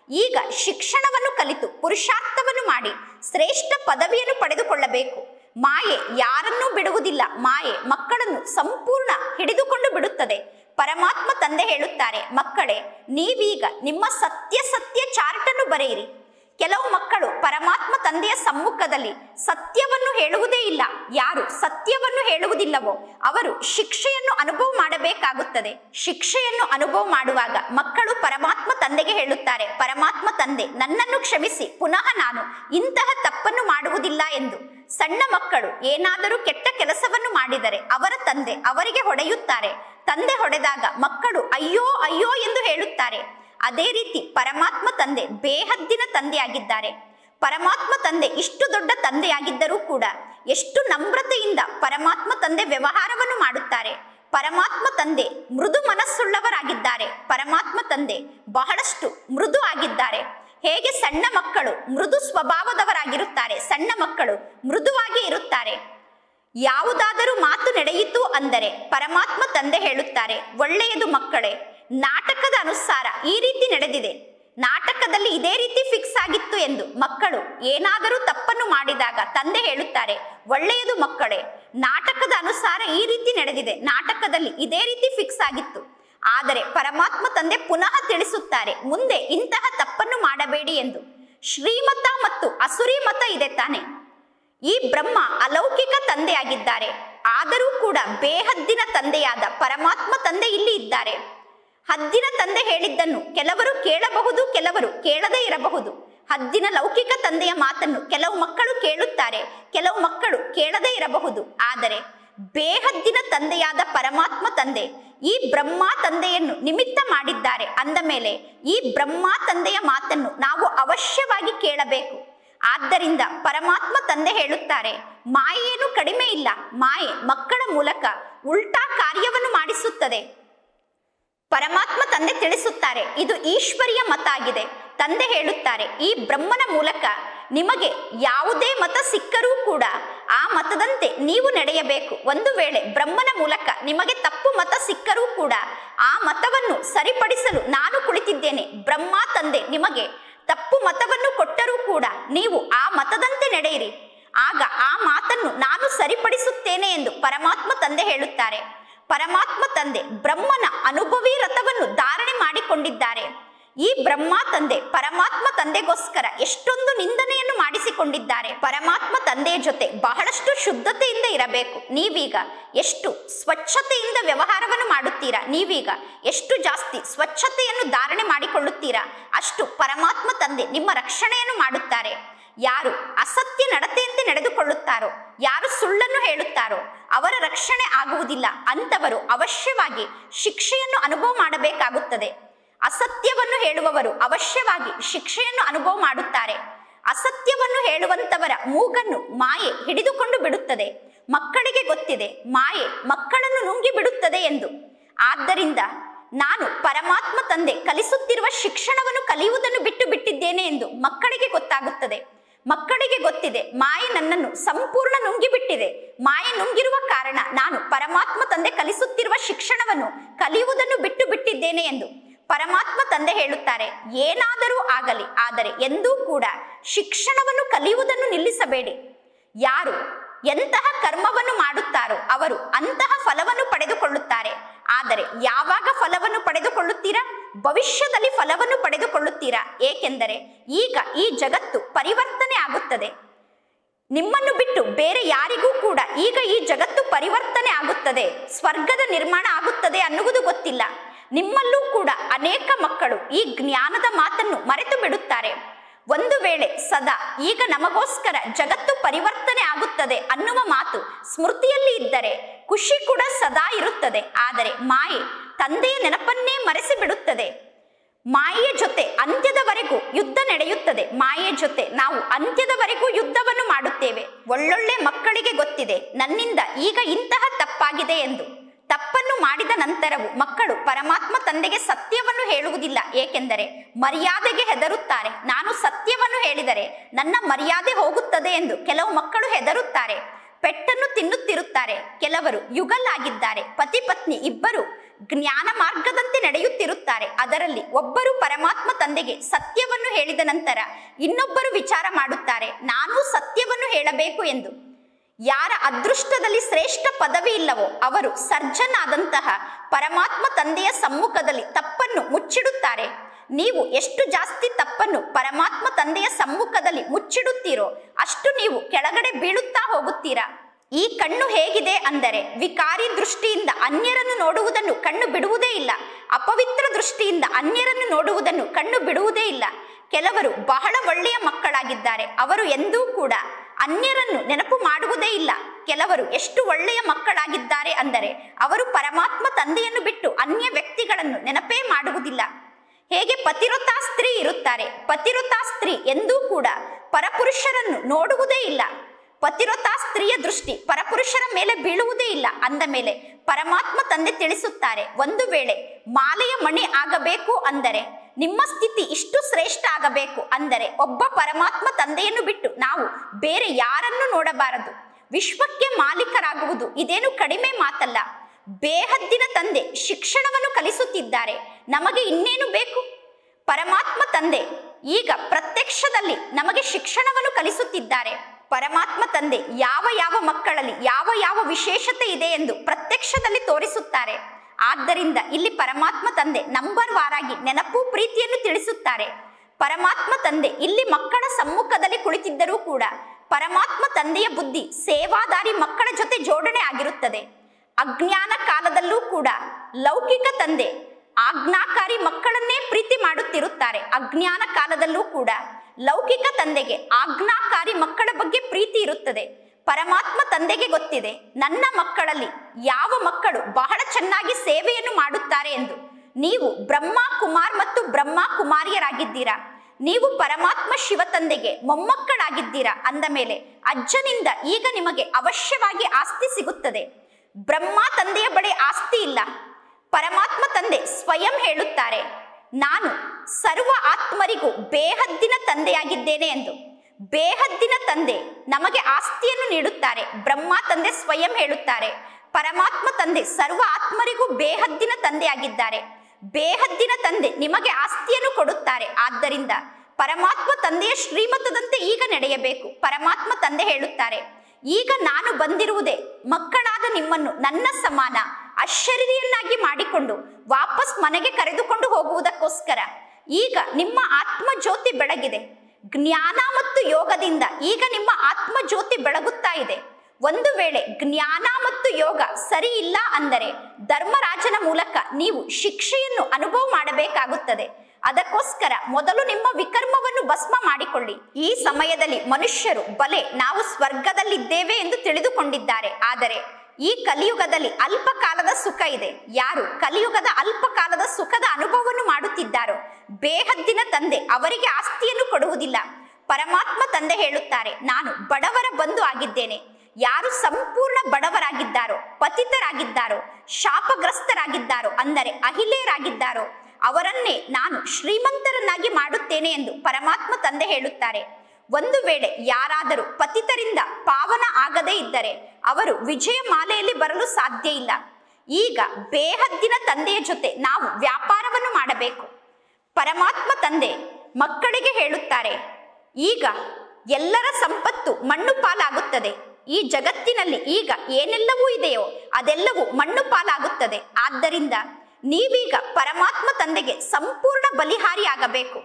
ಈಗ ಶಿಕ್ಷಣವನ್ನು ಕಲಿತು ಪುರುಷಾರ್ಥವನ್ನು ಮಾಡಿ ಶ್ರೇಷ್ಠ ಪದವಿಯನ್ನು ಪಡೆದುಕೊಳ್ಳಬೇಕು ಮಾಯೆ ಯಾರನ್ನೂ ಬಿಡುವುದಿಲ್ಲ ಮಾಯೆ ಮಕ್ಕಳನ್ನು ಸಂಪೂರ್ಣ ಹಿಡಿದುಕೊಂಡು ಬಿಡುತ್ತದೆ ಪರಮಾತ್ಮ ತಂದೆ ಹೇಳುತ್ತಾರೆ ಮಕ್ಕಳೇ ನೀವೀಗ ನಿಮ್ಮ ಸತ್ಯ ಸತ್ಯ ಚಾರ್ಟ್ ಅನ್ನು ಬರೆಯಿರಿ ಕೆಲವು ಮಕ್ಕಳು ಪರಮಾತ್ಮ ತಂದೆಯ ಸಮ್ಮುಖದಲ್ಲಿ ಸತ್ಯವನ್ನು ಹೇಳುವುದೇ ಇಲ್ಲ ಯಾರು ಸತ್ಯವನ್ನು ಹೇಳುವುದಿಲ್ಲವೋ ಅವರು ಶಿಕ್ಷೆಯನ್ನು ಅನುಭವ ಮಾಡಬೇಕಾಗುತ್ತದೆ ಶಿಕ್ಷೆಯನ್ನು ಅನುಭವ ಮಾಡುವಾಗ ಮಕ್ಕಳು ಪರಮಾತ್ಮ ತಂದೆಗೆ ಹೇಳುತ್ತಾರೆ ಪರಮಾತ್ಮ ತಂದೆ ನನ್ನನ್ನು ಕ್ಷಮಿಸಿ ಪುನಃ ನಾನು ಇಂತಹ ತಪ್ಪನ್ನು ಮಾಡುವುದಿಲ್ಲ ಎಂದು ಸಣ್ಣ ಮಕ್ಕಳು ಏನಾದರೂ ಕೆಟ್ಟ ಕೆಲಸವನ್ನು ಮಾಡಿದರೆ ಅವರ ತಂದೆ ಅವರಿಗೆ ಹೊಡೆಯುತ್ತಾರೆ ತಂದೆ ಹೊಡೆದಾಗ ಮಕ್ಕಳು ಅಯ್ಯೋ ಅಯ್ಯೋ ಎಂದು ಹೇಳುತ್ತಾರೆ ಅದೇ ರೀತಿ ಪರಮಾತ್ಮ ತಂದೆ ಬೇಹದ್ದಿನ ತಂದೆಯಾಗಿದ್ದಾರೆ ಪರಮಾತ್ಮ ತಂದೆ ಇಷ್ಟು ದೊಡ್ಡ ತಂದೆಯಾಗಿದ್ದರೂ ಕೂಡ ಎಷ್ಟು ನಮ್ರತೆಯಿಂದ ಪರಮಾತ್ಮ ತಂದೆ ವ್ಯವಹಾರವನ್ನು ಮಾಡುತ್ತಾರೆ ಪರಮಾತ್ಮ ತಂದೆ ಮೃದು ಮನಸ್ಸುಳ್ಳವರಾಗಿದ್ದಾರೆ ಪರಮಾತ್ಮ ತಂದೆ ಬಹಳಷ್ಟು ಮೃದು ಆಗಿದ್ದಾರೆ ಹೇಗೆ ಸಣ್ಣ ಮಕ್ಕಳು ಮೃದು ಸ್ವಭಾವದವರಾಗಿರುತ್ತಾರೆ ಸಣ್ಣ ಮಕ್ಕಳು ಮೃದುವಾಗಿ ಇರುತ್ತಾರೆ ಯಾವುದಾದರೂ ಮಾತು ನಡೆಯಿತು ಅಂದರೆ ಪರಮಾತ್ಮ ತಂದೆ ಹೇಳುತ್ತಾರೆ ಒಳ್ಳೆಯದು ಮಕ್ಕಳೇ ನಾಟಕದ ಅನುಸಾರ ಈ ರೀತಿ ನಡೆದಿದೆ ನಾಟಕದಲ್ಲಿ ಇದೇ ರೀತಿ ಫಿಕ್ಸ್ ಆಗಿತ್ತು ಎಂದು ಮಕ್ಕಳು ಏನಾದರೂ ತಪ್ಪನ್ನು ಮಾಡಿದಾಗ ತಂದೆ ಹೇಳುತ್ತಾರೆ ಒಳ್ಳೆಯದು ಮಕ್ಕಳೇ ನಾಟಕದ ಅನುಸಾರ ಈ ರೀತಿ ನಡೆದಿದೆ ನಾಟಕದಲ್ಲಿ ಇದೇ ರೀತಿ ಫಿಕ್ಸ್ ಆಗಿತ್ತು ಆದರೆ ಪರಮಾತ್ಮ ತಂದೆ ಪುನಃ ತಿಳಿಸುತ್ತಾರೆ ಮುಂದೆ ಇಂತಹ ತಪ್ಪನ್ನು ಮಾಡಬೇಡಿ ಎಂದು ಶ್ರೀಮತ ಮತ್ತು ಅಸುರಿ ಮತ ಇದೆ ತಾನೆ ಈ ಬ್ರಹ್ಮ ಅಲೌಕಿಕ ತಂದೆಯಾಗಿದ್ದಾರೆ ಆದರೂ ಕೂಡ ಬೇಹದ್ದಿನ ತಂದೆಯಾದ ಪರಮಾತ್ಮ ತಂದೆ ಇಲ್ಲಿ ಇದ್ದಾರೆ ಹದ್ದಿನ ತಂದೆ ಹೇಳಿದ್ದನ್ನು ಕೆಲವರು ಕೇಳಬಹುದು ಕೆಲವರು ಕೇಳದೇ ಇರಬಹುದು ಹದ್ದಿನ ಲೌಕಿಕ ತಂದೆಯ ಮಾತನ್ನು ಕೆಲವು ಮಕ್ಕಳು ಕೇಳುತ್ತಾರೆ ಕೆಲವು ಮಕ್ಕಳು ಕೇಳದೇ ಇರಬಹುದು ಆದರೆ ಬೇಹದ್ದಿನ ತಂದೆಯಾದ ಪರಮಾತ್ಮ ತಂದೆ ಈ ಬ್ರಹ್ಮ ತಂದೆಯನ್ನು ನಿಮಿತ್ತ ಮಾಡಿದ್ದಾರೆ ಅಂದ ಮೇಲೆ ಈ ಬ್ರಹ್ಮ ತಂದೆಯ ಮಾತನ್ನು ನಾವು ಅವಶ್ಯವಾಗಿ ಕೇಳಬೇಕು ಆದ್ದರಿಂದ ಪರಮಾತ್ಮ ತಂದೆ ಹೇಳುತ್ತಾರೆ ಮಾಯೇನು ಕಡಿಮೆ ಇಲ್ಲ ಮಾಯೆ ಮಕ್ಕಳ ಮೂಲಕ ಉಲ್ಟಾ ಕಾರ್ಯವನ್ನು ಮಾಡಿಸುತ್ತದೆ ಪರಮಾತ್ಮ ತಂದೆ ತಿಳಿಸುತ್ತಾರೆ ಇದು ಈಶ್ವರಿಯ ಮತ ಆಗಿದೆ ತಂದೆ ಹೇಳುತ್ತಾರೆ ಈ ಬ್ರಹ್ಮನ ಮೂಲಕ ನಿಮಗೆ ಯಾವುದೇ ಮತ ಸಿಕ್ಕರೂ ಕೂಡ ಆ ಮತದಂತೆ ನೀವು ನಡೆಯಬೇಕು ಒಂದು ವೇಳೆ ಬ್ರಹ್ಮನ ಮೂಲಕ ನಿಮಗೆ ತಪ್ಪು ಮತ ಸಿಕ್ಕರೂ ಕೂಡ ಆ ಮತವನ್ನು ಸರಿಪಡಿಸಲು ನಾನು ಕುಳಿತಿದ್ದೇನೆ ಬ್ರಹ್ಮ ತಂದೆ ನಿಮಗೆ ತಪ್ಪು ಮತವನ್ನು ಕೊಟ್ಟರೂ ಕೂಡ ನೀವು ಆ ಮತದಂತೆ ನಡೆಯಿರಿ ಆಗ ಆ ಮಾತನ್ನು ನಾನು ಸರಿಪಡಿಸುತ್ತೇನೆ ಎಂದು ಪರಮಾತ್ಮ ತಂದೆ ಹೇಳುತ್ತಾರೆ ಪರಮಾತ್ಮ ತಂದೆ ಬ್ರಹ್ಮನ ಅನುಭವಿ ರಥವನ್ನು ಧಾರಣೆ ಮಾಡಿಕೊಂಡಿದ್ದಾರೆ ಈ ಬ್ರಹ್ಮ ತಂದೆ ಪರಮಾತ್ಮ ತಂದೆಗೋಸ್ಕರ ಎಷ್ಟೊಂದು ನಿಂದನೆಯನ್ನು ಮಾಡಿಸಿಕೊಂಡಿದ್ದಾರೆ ಪರಮಾತ್ಮ ತಂದೆಯ ಜೊತೆ ಬಹಳಷ್ಟು ಶುದ್ಧತೆಯಿಂದ ಇರಬೇಕು ನೀವೀಗ ಎಷ್ಟು ಸ್ವಚ್ಛತೆಯಿಂದ ವ್ಯವಹಾರವನ್ನು ಮಾಡುತ್ತೀರಾ ನೀವೀಗ ಎಷ್ಟು ಜಾಸ್ತಿ ಸ್ವಚ್ಛತೆಯನ್ನು ಧಾರಣೆ ಮಾಡಿಕೊಳ್ಳುತ್ತೀರಾ ಅಷ್ಟು ಪರಮಾತ್ಮ ತಂದೆ ನಿಮ್ಮ ರಕ್ಷಣೆಯನ್ನು ಮಾಡುತ್ತಾರೆ ಯಾರು ಅಸತ್ಯ ನಡತೆಯಂತೆ ನಡೆದುಕೊಳ್ಳುತ್ತಾರೋ ಯಾರು ಸುಳ್ಳನ್ನು ಹೇಳುತ್ತಾರೋ ಅವರ ರಕ್ಷಣೆ ಆಗುವುದಿಲ್ಲ ಅಂತವರು ಅವಶ್ಯವಾಗಿ ಶಿಕ್ಷೆಯನ್ನು ಅನುಭವ ಮಾಡಬೇಕಾಗುತ್ತದೆ ಅಸತ್ಯವನ್ನು ಹೇಳುವವರು ಅವಶ್ಯವಾಗಿ ಶಿಕ್ಷೆಯನ್ನು ಅನುಭವ ಮಾಡುತ್ತಾರೆ ಅಸತ್ಯವನ್ನು ಹೇಳುವಂತವರ ಮೂಗನ್ನು ಮಾಯೆ ಹಿಡಿದುಕೊಂಡು ಬಿಡುತ್ತದೆ ಮಕ್ಕಳಿಗೆ ಗೊತ್ತಿದೆ ಮಾಯೆ ಮಕ್ಕಳನ್ನು ನುಂಗಿ ಬಿಡುತ್ತದೆ ಎಂದು ಆದ್ದರಿಂದ ನಾನು ಪರಮಾತ್ಮ ತಂದೆ ಕಲಿಸುತ್ತಿರುವ ಶಿಕ್ಷಣವನ್ನು ಕಲಿಯುವುದನ್ನು ಬಿಟ್ಟು ಬಿಟ್ಟಿದ್ದೇನೆ ಎಂದು ಮಕ್ಕಳಿಗೆ ಗೊತ್ತಾಗುತ್ತದೆ ಮಕ್ಕಳಿಗೆ ಗೊತ್ತಿದೆ ಮಾಯೆ ನನ್ನನ್ನು ಸಂಪೂರ್ಣ ನುಂಗಿಬಿಟ್ಟಿದೆ ಮಾಯೆ ನುಂಗಿರುವ ಕಾರಣ ನಾನು ಪರಮಾತ್ಮ ತಂದೆ ಕಲಿಸುತ್ತಿರುವ ಶಿಕ್ಷಣವನ್ನು ಕಲಿಯುವುದನ್ನು ಬಿಟ್ಟು ಬಿಟ್ಟಿದ್ದೇನೆ ಎಂದು ಪರಮಾತ್ಮ ತಂದೆ ಹೇಳುತ್ತಾರೆ ಏನಾದರೂ ಆಗಲಿ ಆದರೆ ಎಂದೂ ಕೂಡ ಶಿಕ್ಷಣವನ್ನು ಕಲಿಯುವುದನ್ನು ನಿಲ್ಲಿಸಬೇಡಿ ಯಾರು ಎಂತಹ ಕರ್ಮವನ್ನು ಮಾಡುತ್ತಾರೋ ಅವರು ಅಂತಹ ಫಲವನ್ನು ಪಡೆದುಕೊಳ್ಳುತ್ತಾರೆ ಆದರೆ ಯಾವಾಗ ಫಲವನ್ನು ಪಡೆದುಕೊಳ್ಳುತ್ತೀರಾ ಭವಿಷ್ಯದಲ್ಲಿ ಫಲವನ್ನು ಪಡೆದುಕೊಳ್ಳುತ್ತೀರಾ ಏಕೆಂದರೆ ಈಗ ಈ ಜಗತ್ತು ಪರಿವರ್ತನೆ ಆಗುತ್ತದೆ ನಿಮ್ಮನ್ನು ಬಿಟ್ಟು ಬೇರೆ ಯಾರಿಗೂ ಕೂಡ ಈಗ ಈ ಜಗತ್ತು ಪರಿವರ್ತನೆ ಆಗುತ್ತದೆ ಸ್ವರ್ಗದ ನಿರ್ಮಾಣ ಆಗುತ್ತದೆ ಅನ್ನುವುದು ಗೊತ್ತಿಲ್ಲ ನಿಮ್ಮಲ್ಲೂ ಕೂಡ ಅನೇಕ ಮಕ್ಕಳು ಈ ಜ್ಞಾನದ ಮಾತನ್ನು ಮರೆತು ಬಿಡುತ್ತಾರೆ ಒಂದು ವೇಳೆ ಸದಾ ಈಗ ನಮಗೋಸ್ಕರ ಜಗತ್ತು ಪರಿವರ್ತನೆ ಆಗುತ್ತದೆ ಅನ್ನುವ ಮಾತು ಸ್ಮೃತಿಯಲ್ಲಿ ಇದ್ದರೆ ಖುಷಿ ಕೂಡ ಸದಾ ಇರುತ್ತದೆ ಆದರೆ ಮಾಯೆ ತಂದೆಯ ನೆನಪನ್ನೇ ಮರೆಸಿ ಬಿಡುತ್ತದೆ ಮಾಯೆಯ ಜೊತೆ ಅಂತ್ಯದವರೆಗೂ ಯುದ್ಧ ನಡೆಯುತ್ತದೆ ಮಾಯೆಯ ಜೊತೆ ನಾವು ಅಂತ್ಯದವರೆಗೂ ಯುದ್ಧವನ್ನು ಮಾಡುತ್ತೇವೆ ಒಳ್ಳೊಳ್ಳೆ ಮಕ್ಕಳಿಗೆ ಗೊತ್ತಿದೆ ನನ್ನಿಂದ ಈಗ ಇಂತಹ ತಪ್ಪಾಗಿದೆ ಎಂದು ತಪ್ಪನ್ನು ಮಾಡಿದ ನಂತರವೂ ಮಕ್ಕಳು ಪರಮಾತ್ಮ ತಂದೆಗೆ ಸತ್ಯವನ್ನು ಹೇಳುವುದಿಲ್ಲ ಏಕೆಂದರೆ ಮರ್ಯಾದೆಗೆ ಹೆದರುತ್ತಾರೆ ನಾನು ಸತ್ಯವನ್ನು ಹೇಳಿದರೆ ನನ್ನ ಮರ್ಯಾದೆ ಹೋಗುತ್ತದೆ ಎಂದು ಕೆಲವು ಮಕ್ಕಳು ಹೆದರುತ್ತಾರೆ ಪೆಟ್ಟನ್ನು ತಿನ್ನುತ್ತಿರುತ್ತಾರೆ ಕೆಲವರು ಯುಗಲ್ ಆಗಿದ್ದಾರೆ ಪತಿ ಪತ್ನಿ ಇಬ್ಬರು ಜ್ಞಾನ ಮಾರ್ಗದಂತೆ ನಡೆಯುತ್ತಿರುತ್ತಾರೆ ಅದರಲ್ಲಿ ಒಬ್ಬರು ಪರಮಾತ್ಮ ತಂದೆಗೆ ಸತ್ಯವನ್ನು ಹೇಳಿದ ನಂತರ ಇನ್ನೊಬ್ಬರು ವಿಚಾರ ಮಾಡುತ್ತಾರೆ ನಾನು ಸತ್ಯವನ್ನು ಹೇಳಬೇಕು ಎಂದು ಯಾರ ಅದೃಷ್ಟದಲ್ಲಿ ಶ್ರೇಷ್ಠ ಪದವಿ ಇಲ್ಲವೋ ಅವರು ಸರ್ಜನ್ ಆದಂತಹ ಪರಮಾತ್ಮ ತಂದೆಯ ಸಮ್ಮುಖದಲ್ಲಿ ತಪ್ಪನ್ನು ಮುಚ್ಚಿಡುತ್ತಾರೆ ನೀವು ಎಷ್ಟು ಜಾಸ್ತಿ ತಪ್ಪನ್ನು ಪರಮಾತ್ಮ ತಂದೆಯ ಸಮ್ಮುಖದಲ್ಲಿ ಮುಚ್ಚಿಡುತ್ತೀರೋ ಅಷ್ಟು ನೀವು ಕೆಳಗಡೆ ಬೀಳುತ್ತಾ ಹೋಗುತ್ತೀರಾ ಈ ಕಣ್ಣು ಹೇಗಿದೆ ಅಂದರೆ ವಿಕಾರಿ ದೃಷ್ಟಿಯಿಂದ ಅನ್ಯರನ್ನು ನೋಡುವುದನ್ನು ಕಣ್ಣು ಬಿಡುವುದೇ ಇಲ್ಲ ಅಪವಿತ್ರ ದೃಷ್ಟಿಯಿಂದ ಅನ್ಯರನ್ನು ನೋಡುವುದನ್ನು ಕಣ್ಣು ಬಿಡುವುದೇ ಇಲ್ಲ ಕೆಲವರು ಬಹಳ ಒಳ್ಳೆಯ ಮಕ್ಕಳಾಗಿದ್ದಾರೆ ಅವರು ಎಂದೂ ಕೂಡ ಅನ್ಯರನ್ನು ನೆನಪು ಮಾಡುವುದೇ ಇಲ್ಲ ಕೆಲವರು ಎಷ್ಟು ಒಳ್ಳೆಯ ಮಕ್ಕಳಾಗಿದ್ದಾರೆ ಅಂದರೆ ಅವರು ಪರಮಾತ್ಮ ತಂದೆಯನ್ನು ಬಿಟ್ಟು ಅನ್ಯ ವ್ಯಕ್ತಿಗಳನ್ನು ನೆನಪೇ ಮಾಡುವುದಿಲ್ಲ ಹೇಗೆ ಪತಿರತಾ ಸ್ತ್ರೀ ಇರುತ್ತಾರೆ ಪತಿರತಾ ಸ್ತ್ರೀ ಎಂದೂ ಕೂಡ ಪರಪುರುಷರನ್ನು ನೋಡುವುದೇ ಇಲ್ಲ ಪತಿರತಾ ಸ್ತ್ರೀಯ ದೃಷ್ಟಿ ಪರಪುರುಷರ ಮೇಲೆ ಬೀಳುವುದೇ ಇಲ್ಲ ಅಂದ ಮೇಲೆ ಪರಮಾತ್ಮ ತಂದೆ ತಿಳಿಸುತ್ತಾರೆ ಒಂದು ವೇಳೆ ಮಾಲೆಯ ಮಣಿ ಆಗಬೇಕು ಅಂದರೆ ನಿಮ್ಮ ಸ್ಥಿತಿ ಇಷ್ಟು ಶ್ರೇಷ್ಠ ಆಗಬೇಕು ಅಂದರೆ ಒಬ್ಬ ಪರಮಾತ್ಮ ತಂದೆಯನ್ನು ಬಿಟ್ಟು ನಾವು ಬೇರೆ ಯಾರನ್ನು ನೋಡಬಾರದು ವಿಶ್ವಕ್ಕೆ ಮಾಲೀಕರಾಗುವುದು ಇದೇನು ಕಡಿಮೆ ಮಾತಲ್ಲ ಬೇಹದ್ದಿನ ತಂದೆ ಶಿಕ್ಷಣವನ್ನು ಕಲಿಸುತ್ತಿದ್ದಾರೆ ನಮಗೆ ಇನ್ನೇನು ಬೇಕು ಪರಮಾತ್ಮ ತಂದೆ ಈಗ ಪ್ರತ್ಯಕ್ಷದಲ್ಲಿ ನಮಗೆ ಶಿಕ್ಷಣವನ್ನು ಕಲಿಸುತ್ತಿದ್ದಾರೆ ಪರಮಾತ್ಮ ತಂದೆ ಯಾವ ಯಾವ ಮಕ್ಕಳಲ್ಲಿ ಯಾವ ಯಾವ ವಿಶೇಷತೆ ಇದೆ ಎಂದು ಪ್ರತ್ಯಕ್ಷದಲ್ಲಿ ತೋರಿಸುತ್ತಾರೆ ಆದ್ದರಿಂದ ಇಲ್ಲಿ ಪರಮಾತ್ಮ ತಂದೆ ನಂಬರ್ ವಾರಾಗಿ ನೆನಪು ಪ್ರೀತಿಯನ್ನು ತಿಳಿಸುತ್ತಾರೆ ಪರಮಾತ್ಮ ತಂದೆ ಇಲ್ಲಿ ಮಕ್ಕಳ ಸಮ್ಮುಖದಲ್ಲಿ ಕುಳಿತಿದ್ದರೂ ಕೂಡ ಪರಮಾತ್ಮ ತಂದೆಯ ಬುದ್ಧಿ ಸೇವಾದಾರಿ ಮಕ್ಕಳ ಜೊತೆ ಜೋಡಣೆ ಆಗಿರುತ್ತದೆ ಅಜ್ಞಾನ ಕಾಲದಲ್ಲೂ ಕೂಡ ಲೌಕಿಕ ತಂದೆ ಆಜ್ಞಾಕಾರಿ ಮಕ್ಕಳನ್ನೇ ಪ್ರೀತಿ ಮಾಡುತ್ತಿರುತ್ತಾರೆ ಅಜ್ಞಾನ ಕಾಲದಲ್ಲೂ ಕೂಡ ಲೌಕಿಕ ತಂದೆಗೆ ಆಜ್ಞಾಕಾರಿ ಮಕ್ಕಳ ಬಗ್ಗೆ ಪ್ರೀತಿ ಇರುತ್ತದೆ ಪರಮಾತ್ಮ ತಂದೆಗೆ ಗೊತ್ತಿದೆ ನನ್ನ ಮಕ್ಕಳಲ್ಲಿ ಯಾವ ಮಕ್ಕಳು ಬಹಳ ಚೆನ್ನಾಗಿ ಸೇವೆಯನ್ನು ಮಾಡುತ್ತಾರೆ ಎಂದು ನೀವು ಬ್ರಹ್ಮ ಕುಮಾರ್ ಮತ್ತು ಬ್ರಹ್ಮ ಕುಮಾರಿಯರಾಗಿದ್ದೀರಾ ನೀವು ಪರಮಾತ್ಮ ಶಿವ ತಂದೆಗೆ ಮೊಮ್ಮಕ್ಕಳಾಗಿದ್ದೀರಾ ಅಂದ ಮೇಲೆ ಅಜ್ಜನಿಂದ ಈಗ ನಿಮಗೆ ಅವಶ್ಯವಾಗಿ ಆಸ್ತಿ ಸಿಗುತ್ತದೆ ಬ್ರಹ್ಮ ತಂದೆಯ ಬಳಿ ಆಸ್ತಿ ಇಲ್ಲ ಪರಮಾತ್ಮ ತಂದೆ ಸ್ವಯಂ ಹೇಳುತ್ತಾರೆ ನಾನು ಸರ್ವ ಆತ್ಮರಿಗೂ ಬೇಹದ್ದಿನ ತಂದೆಯಾಗಿದ್ದೇನೆ ಎಂದು ಬೇಹದ್ದಿನ ತಂದೆ ನಮಗೆ ಆಸ್ತಿಯನ್ನು ನೀಡುತ್ತಾರೆ ಬ್ರಹ್ಮ ತಂದೆ ಸ್ವಯಂ ಹೇಳುತ್ತಾರೆ ಪರಮಾತ್ಮ ತಂದೆ ಸರ್ವ ಆತ್ಮರಿಗೂ ಬೇಹದ್ದಿನ ತಂದೆಯಾಗಿದ್ದಾರೆ ಬೇಹದ್ದಿನ ತಂದೆ ನಿಮಗೆ ಆಸ್ತಿಯನ್ನು ಕೊಡುತ್ತಾರೆ ಆದ್ದರಿಂದ ಪರಮಾತ್ಮ ತಂದೆಯ ಶ್ರೀಮತದಂತೆ ಈಗ ನಡೆಯಬೇಕು ಪರಮಾತ್ಮ ತಂದೆ ಹೇಳುತ್ತಾರೆ ಈಗ ನಾನು ಬಂದಿರುವುದೇ ಮಕ್ಕಳಾದ ನಿಮ್ಮನ್ನು ನನ್ನ ಸಮಾನ ಅಶರೀರಿಯನ್ನಾಗಿ ಮಾಡಿಕೊಂಡು ವಾಪಸ್ ಮನೆಗೆ ಕರೆದುಕೊಂಡು ಹೋಗುವುದಕ್ಕೋಸ್ಕರ ಈಗ ನಿಮ್ಮ ಆತ್ಮ ಜ್ಯೋತಿ ಬೆಳಗಿದೆ ಜ್ಞಾನ ಮತ್ತು ಯೋಗದಿಂದ ಈಗ ನಿಮ್ಮ ಆತ್ಮ ಜ್ಯೋತಿ ಬೆಳಗುತ್ತಾ ಇದೆ ಒಂದು ವೇಳೆ ಜ್ಞಾನ ಮತ್ತು ಯೋಗ ಸರಿ ಇಲ್ಲ ಅಂದರೆ ಧರ್ಮರಾಜನ ಮೂಲಕ ನೀವು ಶಿಕ್ಷೆಯನ್ನು ಅನುಭವ ಮಾಡಬೇಕಾಗುತ್ತದೆ ಅದಕ್ಕೋಸ್ಕರ ಮೊದಲು ನಿಮ್ಮ ವಿಕರ್ಮವನ್ನು ಭಸ್ಮ ಮಾಡಿಕೊಳ್ಳಿ ಈ ಸಮಯದಲ್ಲಿ ಮನುಷ್ಯರು ಬಲೆ ನಾವು ಸ್ವರ್ಗದಲ್ಲಿದ್ದೇವೆ ಎಂದು ತಿಳಿದುಕೊಂಡಿದ್ದಾರೆ ಆದರೆ ಈ ಕಲಿಯುಗದಲ್ಲಿ ಅಲ್ಪ ಕಾಲದ ಸುಖ ಇದೆ ಯಾರು ಕಲಿಯುಗದ ಅಲ್ಪ ಕಾಲದ ಸುಖದ ಅನುಭವವನ್ನು ಮಾಡುತ್ತಿದ್ದಾರೋ ಬೇಹದ್ದಿನ ತಂದೆ ಅವರಿಗೆ ಆಸ್ತಿಯನ್ನು ಕೊಡುವುದಿಲ್ಲ ಪರಮಾತ್ಮ ತಂದೆ ಹೇಳುತ್ತಾರೆ ನಾನು ಬಡವರ ಬಂಧು ಆಗಿದ್ದೇನೆ ಯಾರು ಸಂಪೂರ್ಣ ಬಡವರಾಗಿದ್ದಾರೋ ಪತಿತರಾಗಿದ್ದಾರೋ ಶಾಪಗ್ರಸ್ತರಾಗಿದ್ದಾರೋ ಅಂದರೆ ಅಹಿಲೇಯರಾಗಿದ್ದಾರೋ ಅವರನ್ನೇ ನಾನು ಶ್ರೀಮಂತರನ್ನಾಗಿ ಮಾಡುತ್ತೇನೆ ಎಂದು ಪರಮಾತ್ಮ ತಂದೆ ಹೇಳುತ್ತಾರೆ ಒಂದು ವೇಳೆ ಯಾರಾದರೂ ಪತಿತರಿಂದ ಪಾವನ ಆಗದೇ ಇದ್ದರೆ ಅವರು ವಿಜಯ ಮಾಲೆಯಲ್ಲಿ ಬರಲು ಸಾಧ್ಯ ಇಲ್ಲ ಈಗ ಬೇಹದ್ದಿನ ತಂದೆಯ ಜೊತೆ ನಾವು ವ್ಯಾಪಾರವನ್ನು ಮಾಡಬೇಕು ಪರಮಾತ್ಮ ತಂದೆ ಮಕ್ಕಳಿಗೆ ಹೇಳುತ್ತಾರೆ ಈಗ ಎಲ್ಲರ ಸಂಪತ್ತು ಮಣ್ಣು ಪಾಲಾಗುತ್ತದೆ ಈ ಜಗತ್ತಿನಲ್ಲಿ ಈಗ ಏನೆಲ್ಲವೂ ಇದೆಯೋ ಅದೆಲ್ಲವೂ ಮಣ್ಣು ಪಾಲಾಗುತ್ತದೆ ಆದ್ದರಿಂದ ನೀವೀಗ ಪರಮಾತ್ಮ ತಂದೆಗೆ ಸಂಪೂರ್ಣ ಬಲಿಹಾರಿಯಾಗಬೇಕು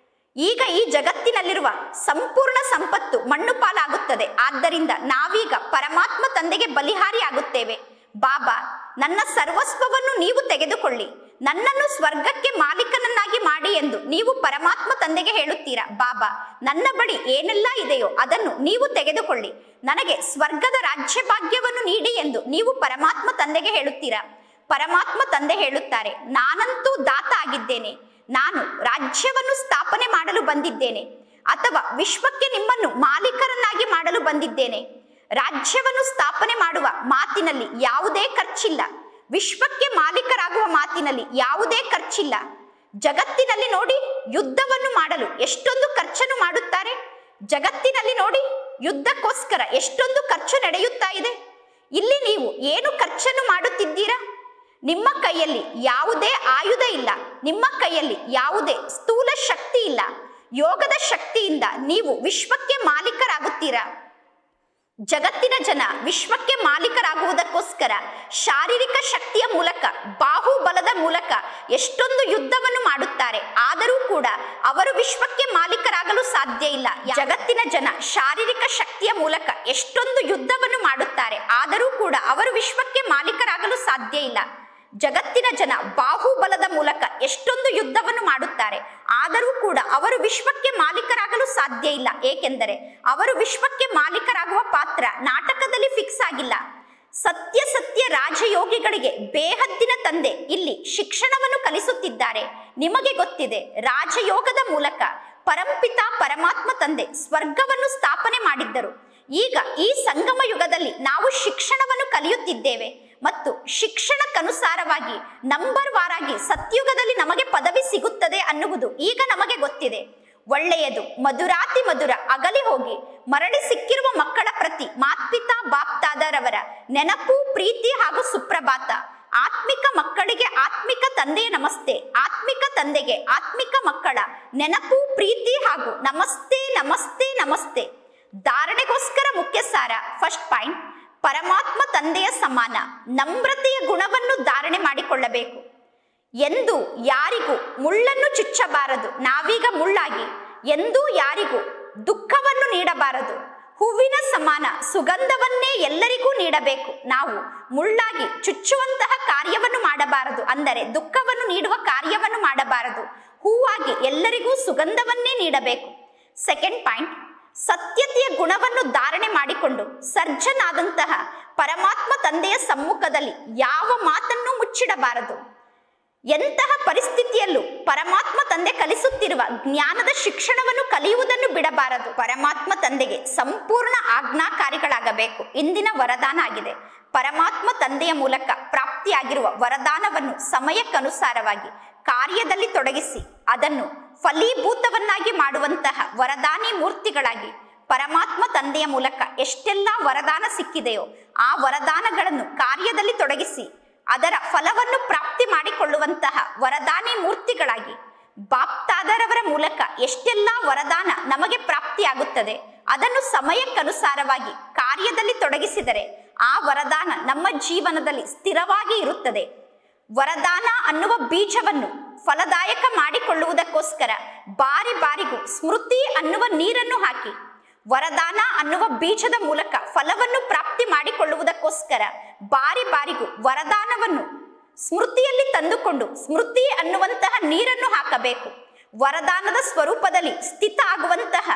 ಈಗ ಈ ಜಗತ್ತಿನಲ್ಲಿರುವ ಸಂಪೂರ್ಣ ಸಂಪತ್ತು ಮಣ್ಣು ಪಾಲಾಗುತ್ತದೆ ಆದ್ದರಿಂದ ನಾವೀಗ ಪರಮಾತ್ಮ ತಂದೆಗೆ ಬಲಿಹಾರಿ ಆಗುತ್ತೇವೆ ಬಾಬಾ ನನ್ನ ಸರ್ವಸ್ವವನ್ನು ನೀವು ತೆಗೆದುಕೊಳ್ಳಿ ನನ್ನನ್ನು ಸ್ವರ್ಗಕ್ಕೆ ಮಾಲೀಕನನ್ನಾಗಿ ಮಾಡಿ ಎಂದು ನೀವು ಪರಮಾತ್ಮ ತಂದೆಗೆ ಹೇಳುತ್ತೀರಾ ಬಾಬಾ ನನ್ನ ಬಳಿ ಏನೆಲ್ಲ ಇದೆಯೋ ಅದನ್ನು ನೀವು ತೆಗೆದುಕೊಳ್ಳಿ ನನಗೆ ಸ್ವರ್ಗದ ರಾಜ್ಯ ಭಾಗ್ಯವನ್ನು ನೀಡಿ ಎಂದು ನೀವು ಪರಮಾತ್ಮ ತಂದೆಗೆ ಹೇಳುತ್ತೀರಾ ಪರಮಾತ್ಮ ತಂದೆ ಹೇಳುತ್ತಾರೆ ನಾನಂತೂ ದಾತ ಆಗಿದ್ದೇನೆ ನಾನು ರಾಜ್ಯವನ್ನು ಸ್ಥಾಪನೆ ಮಾಡಲು ಬಂದಿದ್ದೇನೆ ಅಥವಾ ವಿಶ್ವಕ್ಕೆ ನಿಮ್ಮನ್ನು ಮಾಲೀಕರನ್ನಾಗಿ ಮಾಡಲು ಬಂದಿದ್ದೇನೆ ರಾಜ್ಯವನ್ನು ಸ್ಥಾಪನೆ ಮಾಡುವ ಮಾತಿನಲ್ಲಿ ಯಾವುದೇ ಖರ್ಚಿಲ್ಲ ವಿಶ್ವಕ್ಕೆ ಮಾಲೀಕರಾಗುವ ಮಾತಿನಲ್ಲಿ ಯಾವುದೇ ಖರ್ಚಿಲ್ಲ ಜಗತ್ತಿನಲ್ಲಿ ನೋಡಿ ಯುದ್ಧವನ್ನು ಮಾಡಲು ಎಷ್ಟೊಂದು ಖರ್ಚನ್ನು ಮಾಡುತ್ತಾರೆ ಜಗತ್ತಿನಲ್ಲಿ ನೋಡಿ ಯುದ್ಧಕ್ಕೋಸ್ಕರ ಎಷ್ಟೊಂದು ಖರ್ಚು ನಡೆಯುತ್ತಾ ಇದೆ ಇಲ್ಲಿ ನೀವು ಏನು ಖರ್ಚನ್ನು ಮಾಡುತ್ತಿದ್ದೀರಾ ನಿಮ್ಮ ಕೈಯಲ್ಲಿ ಯಾವುದೇ ಆಯುಧ ಇಲ್ಲ ನಿಮ್ಮ ಕೈಯಲ್ಲಿ ಯಾವುದೇ ಸ್ಥೂಲ ಶಕ್ತಿ ಇಲ್ಲ ಯೋಗದ ಶಕ್ತಿಯಿಂದ ನೀವು ವಿಶ್ವಕ್ಕೆ ಮಾಲೀಕರಾಗುತ್ತೀರಾ ಜಗತ್ತಿನ ಜನ ವಿಶ್ವಕ್ಕೆ ಮಾಲೀಕರಾಗುವುದಕ್ಕೋಸ್ಕರ ಶಾರೀರಿಕ ಶಕ್ತಿಯ ಮೂಲಕ ಬಾಹುಬಲದ ಮೂಲಕ ಎಷ್ಟೊಂದು ಯುದ್ಧವನ್ನು ಮಾಡುತ್ತಾರೆ ಆದರೂ ಕೂಡ ಅವರು ವಿಶ್ವಕ್ಕೆ ಮಾಲೀಕರಾಗಲು ಸಾಧ್ಯ ಇಲ್ಲ ಜಗತ್ತಿನ ಜನ ಶಾರೀರಿಕ ಶಕ್ತಿಯ ಮೂಲಕ ಎಷ್ಟೊಂದು ಯುದ್ಧವನ್ನು ಮಾಡುತ್ತಾರೆ ಆದರೂ ಕೂಡ ಅವರು ವಿಶ್ವಕ್ಕೆ ಮಾಲೀಕರಾಗಲು ಸಾಧ್ಯ ಇಲ್ಲ ಜಗತ್ತಿನ ಜನ ಬಾಹುಬಲದ ಮೂಲಕ ಎಷ್ಟೊಂದು ಯುದ್ಧವನ್ನು ಮಾಡುತ್ತಾರೆ ಆದರೂ ಕೂಡ ಅವರು ವಿಶ್ವಕ್ಕೆ ಮಾಲೀಕರಾಗಲು ಸಾಧ್ಯ ಇಲ್ಲ ಏಕೆಂದರೆ ಅವರು ವಿಶ್ವಕ್ಕೆ ಮಾಲೀಕರಾಗುವ ಪಾತ್ರ ನಾಟಕದಲ್ಲಿ ಫಿಕ್ಸ್ ಆಗಿಲ್ಲ ಸತ್ಯ ಸತ್ಯ ರಾಜಯೋಗಿಗಳಿಗೆ ಬೇಹದ್ದಿನ ತಂದೆ ಇಲ್ಲಿ ಶಿಕ್ಷಣವನ್ನು ಕಲಿಸುತ್ತಿದ್ದಾರೆ ನಿಮಗೆ ಗೊತ್ತಿದೆ ರಾಜಯೋಗದ ಮೂಲಕ ಪರಂಪಿತ ಪರಮಾತ್ಮ ತಂದೆ ಸ್ವರ್ಗವನ್ನು ಸ್ಥಾಪನೆ ಮಾಡಿದ್ದರು ಈಗ ಈ ಸಂಗಮ ಯುಗದಲ್ಲಿ ನಾವು ಶಿಕ್ಷಣವನ್ನು ಕಲಿಯುತ್ತಿದ್ದೇವೆ ಮತ್ತು ಶಿಕ್ಷಣಕ್ಕನುಸಾರವಾಗಿ ನಂಬರ್ ವಾರಾಗಿ ಸತ್ಯುಗದಲ್ಲಿ ನಮಗೆ ಪದವಿ ಸಿಗುತ್ತದೆ ಅನ್ನುವುದು ಈಗ ನಮಗೆ ಗೊತ್ತಿದೆ ಒಳ್ಳೆಯದು ಮಧುರಾತಿ ಮಧುರ ಅಗಲಿ ಹೋಗಿ ಮರಳಿ ಸಿಕ್ಕಿರುವ ಮಕ್ಕಳ ಪ್ರತಿ ಮಾತ್ಪಿತಾ ಬಾಪ್ತಾದರವರ ನೆನಪು ಪ್ರೀತಿ ಹಾಗೂ ಸುಪ್ರಭಾತ ಆತ್ಮಿಕ ಮಕ್ಕಳಿಗೆ ಆತ್ಮಿಕ ತಂದೆಯ ನಮಸ್ತೆ ಆತ್ಮಿಕ ತಂದೆಗೆ ಆತ್ಮಿಕ ಮಕ್ಕಳ ನೆನಪು ಪ್ರೀತಿ ಹಾಗೂ ನಮಸ್ತೆ ನಮಸ್ತೆ ನಮಸ್ತೆ ಧಾರಣೆಗೋಸ್ಕರ ಮುಖ್ಯ ಸಾರ ಫಸ್ಟ್ ಪಾಯಿಂಟ್ ಪರಮಾತ್ಮ ತಂದೆಯ ಸಮಾನ ನಮ್ರತೆಯ ಗುಣವನ್ನು ಧಾರಣೆ ಮಾಡಿಕೊಳ್ಳಬೇಕು ಎಂದು ಯಾರಿಗೂ ಮುಳ್ಳನ್ನು ಚುಚ್ಚಬಾರದು ನಾವೀಗ ಮುಳ್ಳಾಗಿ ಎಂದೂ ಯಾರಿಗೂ ದುಃಖವನ್ನು ನೀಡಬಾರದು ಹೂವಿನ ಸಮಾನ ಸುಗಂಧವನ್ನೇ ಎಲ್ಲರಿಗೂ ನೀಡಬೇಕು ನಾವು ಮುಳ್ಳಾಗಿ ಚುಚ್ಚುವಂತಹ ಕಾರ್ಯವನ್ನು ಮಾಡಬಾರದು ಅಂದರೆ ದುಃಖವನ್ನು ನೀಡುವ ಕಾರ್ಯವನ್ನು ಮಾಡಬಾರದು ಹೂವಾಗಿ ಎಲ್ಲರಿಗೂ ಸುಗಂಧವನ್ನೇ ನೀಡಬೇಕು ಸೆಕೆಂಡ್ ಪಾಯಿಂಟ್ ಸತ್ಯತೆಯ ಗುಣವನ್ನು ಧಾರಣೆ ಮಾಡಿಕೊಂಡು ಸರ್ಜನಾದಂತಹ ಪರಮಾತ್ಮ ತಂದೆಯ ಸಮ್ಮುಖದಲ್ಲಿ ಯಾವ ಮಾತನ್ನೂ ಮುಚ್ಚಿಡಬಾರದು ಎಂತಹ ಪರಿಸ್ಥಿತಿಯಲ್ಲೂ ಪರಮಾತ್ಮ ತಂದೆ ಕಲಿಸುತ್ತಿರುವ ಜ್ಞಾನದ ಶಿಕ್ಷಣವನ್ನು ಕಲಿಯುವುದನ್ನು ಬಿಡಬಾರದು ಪರಮಾತ್ಮ ತಂದೆಗೆ ಸಂಪೂರ್ಣ ಆಜ್ಞಾಕಾರಿಗಳಾಗಬೇಕು ಇಂದಿನ ವರದಾನ ಆಗಿದೆ ಪರಮಾತ್ಮ ತಂದೆಯ ಮೂಲಕ ಪ್ರಾಪ್ತಿಯಾಗಿರುವ ವರದಾನವನ್ನು ಸಮಯಕ್ಕನುಸಾರವಾಗಿ ಕಾರ್ಯದಲ್ಲಿ ತೊಡಗಿಸಿ ಅದನ್ನು ಫಲೀಭೂತವನ್ನಾಗಿ ಮಾಡುವಂತಹ ವರದಾನಿ ಮೂರ್ತಿಗಳಾಗಿ ಪರಮಾತ್ಮ ತಂದೆಯ ಮೂಲಕ ಎಷ್ಟೆಲ್ಲ ವರದಾನ ಸಿಕ್ಕಿದೆಯೋ ಆ ವರದಾನಗಳನ್ನು ಕಾರ್ಯದಲ್ಲಿ ತೊಡಗಿಸಿ ಅದರ ಫಲವನ್ನು ಪ್ರಾಪ್ತಿ ಮಾಡಿಕೊಳ್ಳುವಂತಹ ವರದಾನಿ ಮೂರ್ತಿಗಳಾಗಿ ಬಾಪ್ತಾದರವರ ಮೂಲಕ ಎಷ್ಟೆಲ್ಲ ವರದಾನ ನಮಗೆ ಪ್ರಾಪ್ತಿಯಾಗುತ್ತದೆ ಅದನ್ನು ಸಮಯಕ್ಕನುಸಾರವಾಗಿ ಕಾರ್ಯದಲ್ಲಿ ತೊಡಗಿಸಿದರೆ ಆ ವರದಾನ ನಮ್ಮ ಜೀವನದಲ್ಲಿ ಸ್ಥಿರವಾಗಿ ಇರುತ್ತದೆ ವರದಾನ ಅನ್ನುವ ಬೀಜವನ್ನು ಫಲದಾಯಕ ಮಾಡಿಕೊಳ್ಳುವುದಕ್ಕೋಸ್ಕರ ಬಾರಿ ಬಾರಿಗೂ ಸ್ಮೃತಿ ಅನ್ನುವ ನೀರನ್ನು ಹಾಕಿ ವರದಾನ ಅನ್ನುವ ಬೀಜದ ಮೂಲಕ ಫಲವನ್ನು ಪ್ರಾಪ್ತಿ ಮಾಡಿಕೊಳ್ಳುವುದಕ್ಕೋಸ್ಕರ ಬಾರಿ ಬಾರಿಗೂ ವರದಾನವನ್ನು ಸ್ಮೃತಿಯಲ್ಲಿ ತಂದುಕೊಂಡು ಸ್ಮೃತಿ ಅನ್ನುವಂತಹ ನೀರನ್ನು ಹಾಕಬೇಕು ವರದಾನದ ಸ್ವರೂಪದಲ್ಲಿ ಸ್ಥಿತ ಆಗುವಂತಹ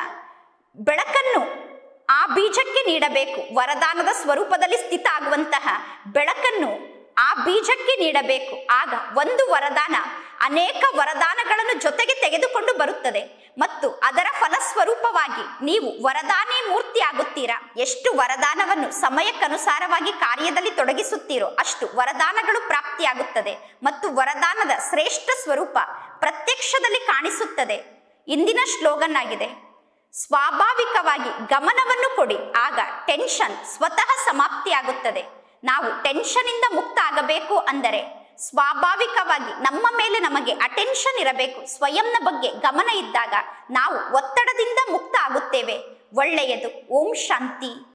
ಬೆಳಕನ್ನು ಆ ಬೀಜಕ್ಕೆ ನೀಡಬೇಕು ವರದಾನದ ಸ್ವರೂಪದಲ್ಲಿ ಸ್ಥಿತ ಆಗುವಂತಹ ಬೆಳಕನ್ನು ಆ ಬೀಜಕ್ಕೆ ನೀಡಬೇಕು ಆಗ ಒಂದು ವರದಾನ ಅನೇಕ ವರದಾನಗಳನ್ನು ಜೊತೆಗೆ ತೆಗೆದುಕೊಂಡು ಬರುತ್ತದೆ ಮತ್ತು ಅದರ ಫಲಸ್ವರೂಪವಾಗಿ ನೀವು ವರದಾನಿ ಮೂರ್ತಿ ಆಗುತ್ತೀರಾ ಎಷ್ಟು ವರದಾನವನ್ನು ಸಮಯಕ್ಕನುಸಾರವಾಗಿ ಕಾರ್ಯದಲ್ಲಿ ತೊಡಗಿಸುತ್ತೀರೋ ಅಷ್ಟು ವರದಾನಗಳು ಪ್ರಾಪ್ತಿಯಾಗುತ್ತದೆ ಮತ್ತು ವರದಾನದ ಶ್ರೇಷ್ಠ ಸ್ವರೂಪ ಪ್ರತ್ಯಕ್ಷದಲ್ಲಿ ಕಾಣಿಸುತ್ತದೆ ಇಂದಿನ ಸ್ಲೋಗನ್ ಆಗಿದೆ ಸ್ವಾಭಾವಿಕವಾಗಿ ಗಮನವನ್ನು ಕೊಡಿ ಆಗ ಟೆನ್ಷನ್ ಸ್ವತಃ ಸಮಾಪ್ತಿಯಾಗುತ್ತದೆ ನಾವು ಟೆನ್ಷನ್ ಇಂದ ಮುಕ್ತ ಆಗಬೇಕು ಅಂದರೆ ಸ್ವಾಭಾವಿಕವಾಗಿ ನಮ್ಮ ಮೇಲೆ ನಮಗೆ ಅಟೆನ್ಷನ್ ಇರಬೇಕು ಸ್ವಯಂನ ಬಗ್ಗೆ ಗಮನ ಇದ್ದಾಗ ನಾವು ಒತ್ತಡದಿಂದ ಮುಕ್ತ ಆಗುತ್ತೇವೆ ಒಳ್ಳೆಯದು ಓಂ ಶಾಂತಿ